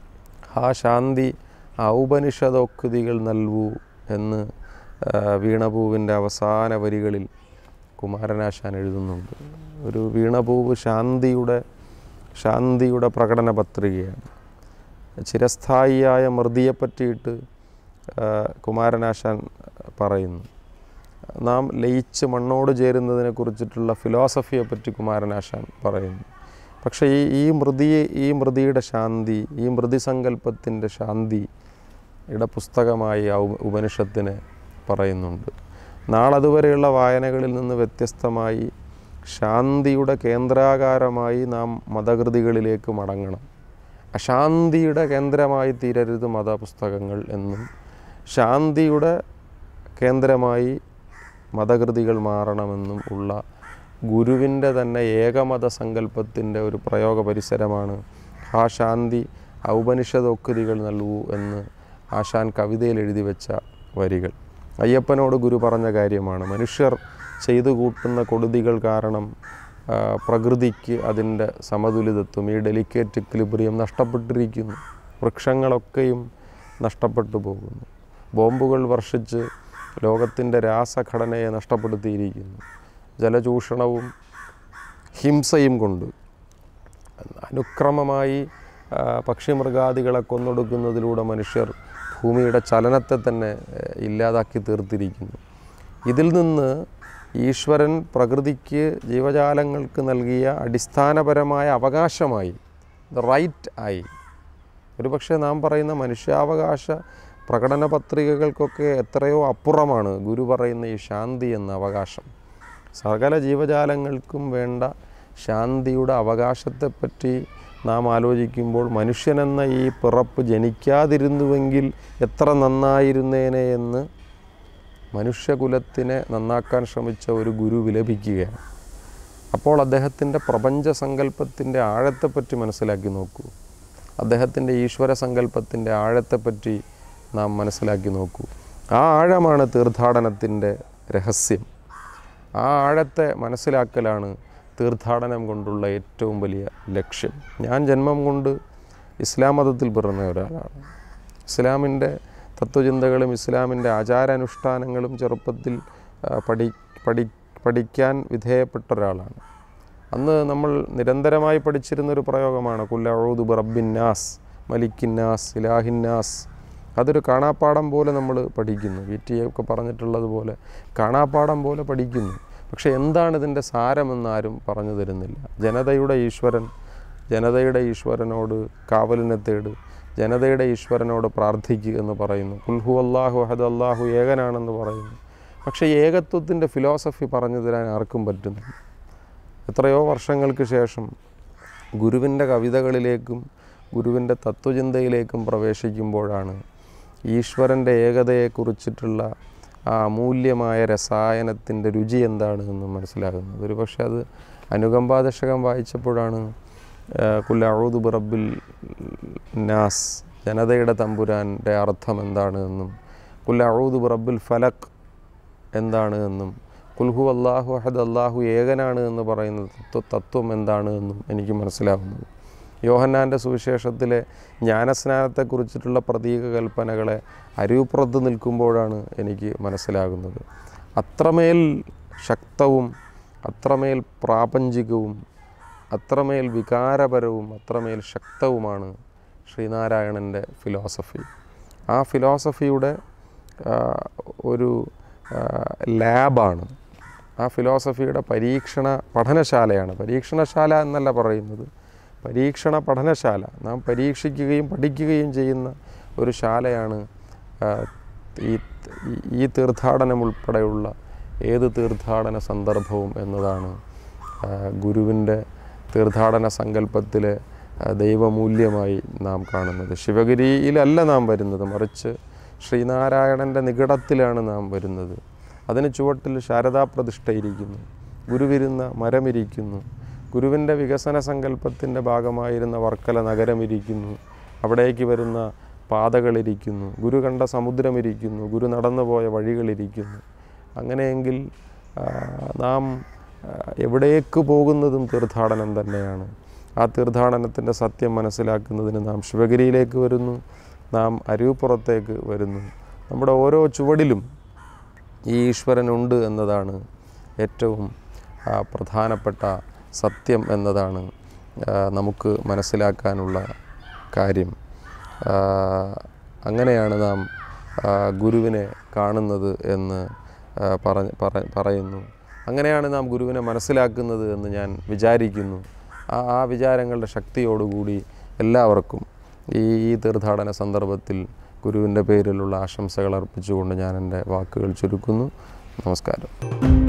ആ ശാന്തി ഔപനിഷദോക്തികൾ നൽകൂ എന്ന് ആ, വീണപൂവിൻ്റെ അവസാന വരികളിൽ കുമാരനാശാൻ എഴുതുന്നുണ്ട് ഒരു വീണപൂവ് ശാന്തിയുടെ ശാന്തിയുടെ പ്രകടന പത്രികയാണ് ചിരസ്ഥായിയായ മൃതിയെ പറ്റിയിട്ട് ആ, കുമാരനാശാൻ പറയുന്നു നാം ലയിച്ച് മണ്ണോട് ചേരുന്നതിനെ കുറിച്ചിട്ടുള്ള ഫിലോസഫിയെ പറ്റി കുമാരനാശാൻ പറയുന്നു പക്ഷേ ഈ ഈ മൃതിയെ ഈ മൃതിയുടെ ശാന്തി ഈ മൃതി സങ്കല്പത്തിൻ്റെ ശാന്തി യുടെ പുസ്തകമായി ആ ഉപ- ഉപനിഷത്തിന് പറയുന്നുണ്ട് നാളതുവരെയുള്ള വായനകളിൽ നിന്ന് വ്യത്യസ്തമായി ശാന്തിയുടെ കേന്ദ്രാകാരമായി നാം മതകൃതികളിലേക്ക് മടങ്ങണം അശാന്തിയുടെ കേന്ദ്രമായി തീരരുത് മതപുസ്തകങ്ങൾ എന്നും ശാന്തിയുടെ കേന്ദ്രമായി മതകൃതികൾ മാറണമെന്നും ഉള്ള ഗുരുവിൻ്റെ തന്നെ ഏകമത സങ്കല്പത്തിൻ്റെ ഒരു പ്രയോഗ പരിസരമാണ് ആ ശാന്തി ഔപനിഷദോക്തികൾ നൽകൂ എന്ന് ആശാൻ കവിതയിൽ എഴുതി വെച്ച വരികൾ അയ്യപ്പനോട് ഗുരു പറഞ്ഞ കാര്യമാണ് മനുഷ്യർ ചെയ്തു കൂട്ടുന്ന കൊടുതികൾ കാരണം ആ, പ്രകൃതിക്ക് അതിൻ്റെ സമതുലിതത്വം ഈ ഡെലിക്കേറ്റ് ഇക്ലിബ്രിയം നഷ്ടപ്പെട്ടിരിക്കുന്നു വൃക്ഷങ്ങളൊക്കെയും നഷ്ടപ്പെട്ടു പോകുന്നു ബോംബുകൾ വർഷിച്ച് ലോകത്തിൻ്റെ രാസഘടനയെ നഷ്ടപ്പെടുത്തിയിരിക്കുന്നു ജലചൂഷണവും ഹിംസയും കൊണ്ട് അനുക്രമമായി ആ, പക്ഷിമൃഗാദികളെ കൊന്നൊടുക്കുന്നതിലൂടെ മനുഷ്യർ ഭൂമിയുടെ ചലനത്തെ തന്നെ ഏ, ഇല്ലാതാക്കി തീർത്തിരിക്കുന്നു ഇതിൽ നിന്ന് ഈശ്വരൻ പ്രകൃതിക്ക് ജീവജാലങ്ങൾക്ക് നൽകിയ അടിസ്ഥാനപരമായ അവകാശമായി റൈറ്റ് ആയി ഒരുപക്ഷെ നാം പറയുന്ന മനുഷ്യാവകാശ പ്രകടന പത്രികകൾക്കൊക്കെ എത്രയോ അപ്പുറമാണ് ഗുരു പറയുന്ന ഈ ശാന്തി എന്ന അവകാശം സകല ജീവജാലങ്ങൾക്കും വേണ്ട ശാന്തിയുടെ അവകാശത്തെപ്പറ്റി നാം ആലോചിക്കുമ്പോൾ മനുഷ്യനെന്ന ഈ പിറപ്പ് ജനിക്കാതിരുന്നുവെങ്കിൽ എത്ര നന്നായിരുന്നേനെ എന്ന് മനുഷ്യകുലത്തിനെ നന്നാക്കാൻ ശ്രമിച്ച ഒരു ഗുരു വിലപിക്കുകയാണ് അപ്പോൾ അദ്ദേഹത്തിൻ്റെ പ്രപഞ്ച സങ്കല്പത്തിൻ്റെ ആഴത്തെപ്പറ്റി മനസ്സിലാക്കി നോക്കൂ അദ്ദേഹത്തിൻ്റെ ഈശ്വര സങ്കല്പത്തിൻ്റെ ആഴത്തെപ്പറ്റി നാം മനസ്സിലാക്കി നോക്കൂ ആ ആഴമാണ് തീർത്ഥാടനത്തിൻ്റെ രഹസ്യം ആ ആഴത്തെ മനസ്സിലാക്കലാണ് തീർത്ഥാടനം കൊണ്ടുള്ള ഏറ്റവും വലിയ ലക്ഷ്യം ഞാൻ ജന്മം കൊണ്ട് ഇസ്ലാം മതത്തിൽ പിറന്ന ഒരാളാണ് ഇസ്ലാമിൻ്റെ തത്വചിന്തകളും ഇസ്ലാമിൻ്റെ ആചാരാനുഷ്ഠാനങ്ങളും ചെറുപ്പത്തിൽ ആ, പഠി പഠി പഠിക്കാൻ വിധേയപ്പെട്ട ഒരാളാണ് അന്ന് നമ്മൾ നിരന്തരമായി പഠിച്ചിരുന്നൊരു പ്രയോഗമാണ് കുല്ലഊദു ബറബിന്നാസ് മലിക്കിന്നാസ് ഇലാഹിന്നാസ് അതൊരു കാണാപ്പാടം പോലെ നമ്മൾ പഠിക്കുന്നു വി ടി ഒക്കെ പറഞ്ഞിട്ടുള്ളതുപോലെ കാണാപ്പാടം പോലെ പഠിക്കുന്നു പക്ഷേ എന്താണ് ഇതിൻ്റെ സാരമെന്ന് ആരും പറഞ്ഞു തരുന്നില്ല ജനതയുടെ ഈശ്വരൻ ജനതയുടെ ഈശ്വരനോട് കാവലിനെ തേട് ജനതയുടെ ഈശ്വരനോട് പ്രാർത്ഥിക്കുക എന്ന് പറയുന്നു കുൽഹു അള്ളാഹു അഹദ് അള്ളാഹു ഏകനാണെന്ന് പറയുന്നു പക്ഷേ ഏകത്വത്തിൻ്റെ ഫിലോസഫി പറഞ്ഞു തരാൻ ആർക്കും പറ്റുന്നില്ല എത്രയോ വർഷങ്ങൾക്ക് ശേഷം ഗുരുവിൻ്റെ കവിതകളിലേക്കും ഗുരുവിൻ്റെ തത്വചിന്തയിലേക്കും പ്രവേശിക്കുമ്പോഴാണ് ഈശ്വരൻ്റെ ഏകതയെക്കുറിച്ചിട്ടുള്ള ആ അമൂല്യമായ രസായനത്തിൻ്റെ രുചി എന്താണ് എന്ന് മനസ്സിലാകുന്നത് ഒരു പക്ഷേ അത് അനുകമ്പാദശകം വായിച്ചപ്പോഴാണ് കുല്ലഊദ് ബിറബിൽ നാസ് ജനതയുടെ തമ്പുരാൻ്റെ അർത്ഥം എന്താണ് എന്നും കുല്ലഊദ് ബിറബിൽ ഫലക് എന്താണ് എന്നും കുൽഹു അള്ളാഹു അഹദ് അള്ളാഹു ഏകനാണ് എന്ന് പറയുന്ന തത്വ തത്വം എന്താണ് എന്നും എനിക്ക് മനസ്സിലാവുന്നത് യോഹന്നാൻ്റെ സുവിശേഷത്തിലെ ജ്ഞാനസ്നാനത്തെക്കുറിച്ചിട്ടുള്ള പ്രതീക കൽപ്പനകളെ അരിവുപുറത്ത് നിൽക്കുമ്പോഴാണ് എനിക്ക് മനസ്സിലാകുന്നത് അത്രമേൽ ശക്തവും അത്രമേൽ പ്രാപഞ്ചികവും അത്രമേൽ വികാരപരവും അത്രമേൽ ശക്തവുമാണ് ശ്രീനാരായണൻ്റെ ഫിലോസഫി ആ ഫിലോസഫിയുടെ ആ, ഒരു ആ, ലാബാണ് ആ ഫിലോസഫിയുടെ പരീക്ഷണ പഠനശാലയാണ് പരീക്ഷണശാല എന്നല്ല പറയുന്നത് പരീക്ഷണ പഠനശാല നാം പരീക്ഷിക്കുകയും പഠിക്കുകയും ചെയ്യുന്ന ഒരു ശാലയാണ് ആ, ഈ ഈ- ഈ തീർത്ഥാടനം ഉൾപ്പെടെയുള്ള ഏത് തീർത്ഥാടന സന്ദർഭവും എന്നതാണ് ആ, ഗുരുവിൻ്റെ തീർത്ഥാടന സങ്കല്പത്തിലെ ആ, ദൈവമൂല്യമായി നാം കാണുന്നത് ശിവഗിരിയിലല്ല നാം വരുന്നത് മറിച്ച് ശ്രീനാരായണൻ്റെ നികടത്തിലാണ് നാം വരുന്നത് അതിന് ചുവട്ടിൽ ശാരദാ പ്രതിഷ്ഠയിരിക്കുന്നു ഗുരുവിരുന്ന മരമിരിക്കുന്നു ഗുരുവിൻ്റെ വികസന സങ്കല്പത്തിൻ്റെ ഭാഗമായിരുന്ന വർക്കല നഗരമിരിക്കുന്നു അവിടേക്ക് വരുന്ന പാതകളിരിക്കുന്നു ഗുരു കണ്ട സമുദ്രമിരിക്കുന്നു ഗുരു നടന്നുപോയ വഴികളിരിക്കുന്നു അങ്ങനെയെങ്കിൽ ആ, നാം ആ, എവിടേക്ക് പോകുന്നതും തീർത്ഥാടനം തന്നെയാണ് ആ തീർത്ഥാടനത്തിൻ്റെ സത്യം മനസ്സിലാക്കുന്നതിന് നാം ശിവഗിരിയിലേക്ക് വരുന്നു നാം അരുവിപ്പുറത്തേക്ക് വരുന്നു നമ്മുടെ ഓരോ ചുവടിലും ഈ ഈശ്വരനുണ്ട് എന്നതാണ് ഏറ്റവും ആ, പ്രധാനപ്പെട്ട സത്യം എന്നതാണ് ആ, നമുക്ക് മനസ്സിലാക്കാനുള്ള കാര്യം ആ, അങ്ങനെയാണ് നാം ആ, ഗുരുവിനെ കാണുന്നത് എന്ന് ആ, പറഞ്ഞ് പറ- പറയുന്നു അങ്ങനെയാണ് നാം ഗുരുവിനെ മനസ്സിലാക്കുന്നത് എന്ന് ഞാൻ വിചാരിക്കുന്നു ആ ആ വിചാരങ്ങളുടെ ശക്തിയോടുകൂടി എല്ലാവർക്കും ഈ ഈ തീർത്ഥാടന സന്ദർഭത്തിൽ ഗുരുവിൻ്റെ പേരിലുള്ള ആശംസകൾ അർപ്പിച്ചുകൊണ്ട് ഞാൻ എൻ്റെ വാക്കുകൾ ചുരുക്കുന്നു നമസ്കാരം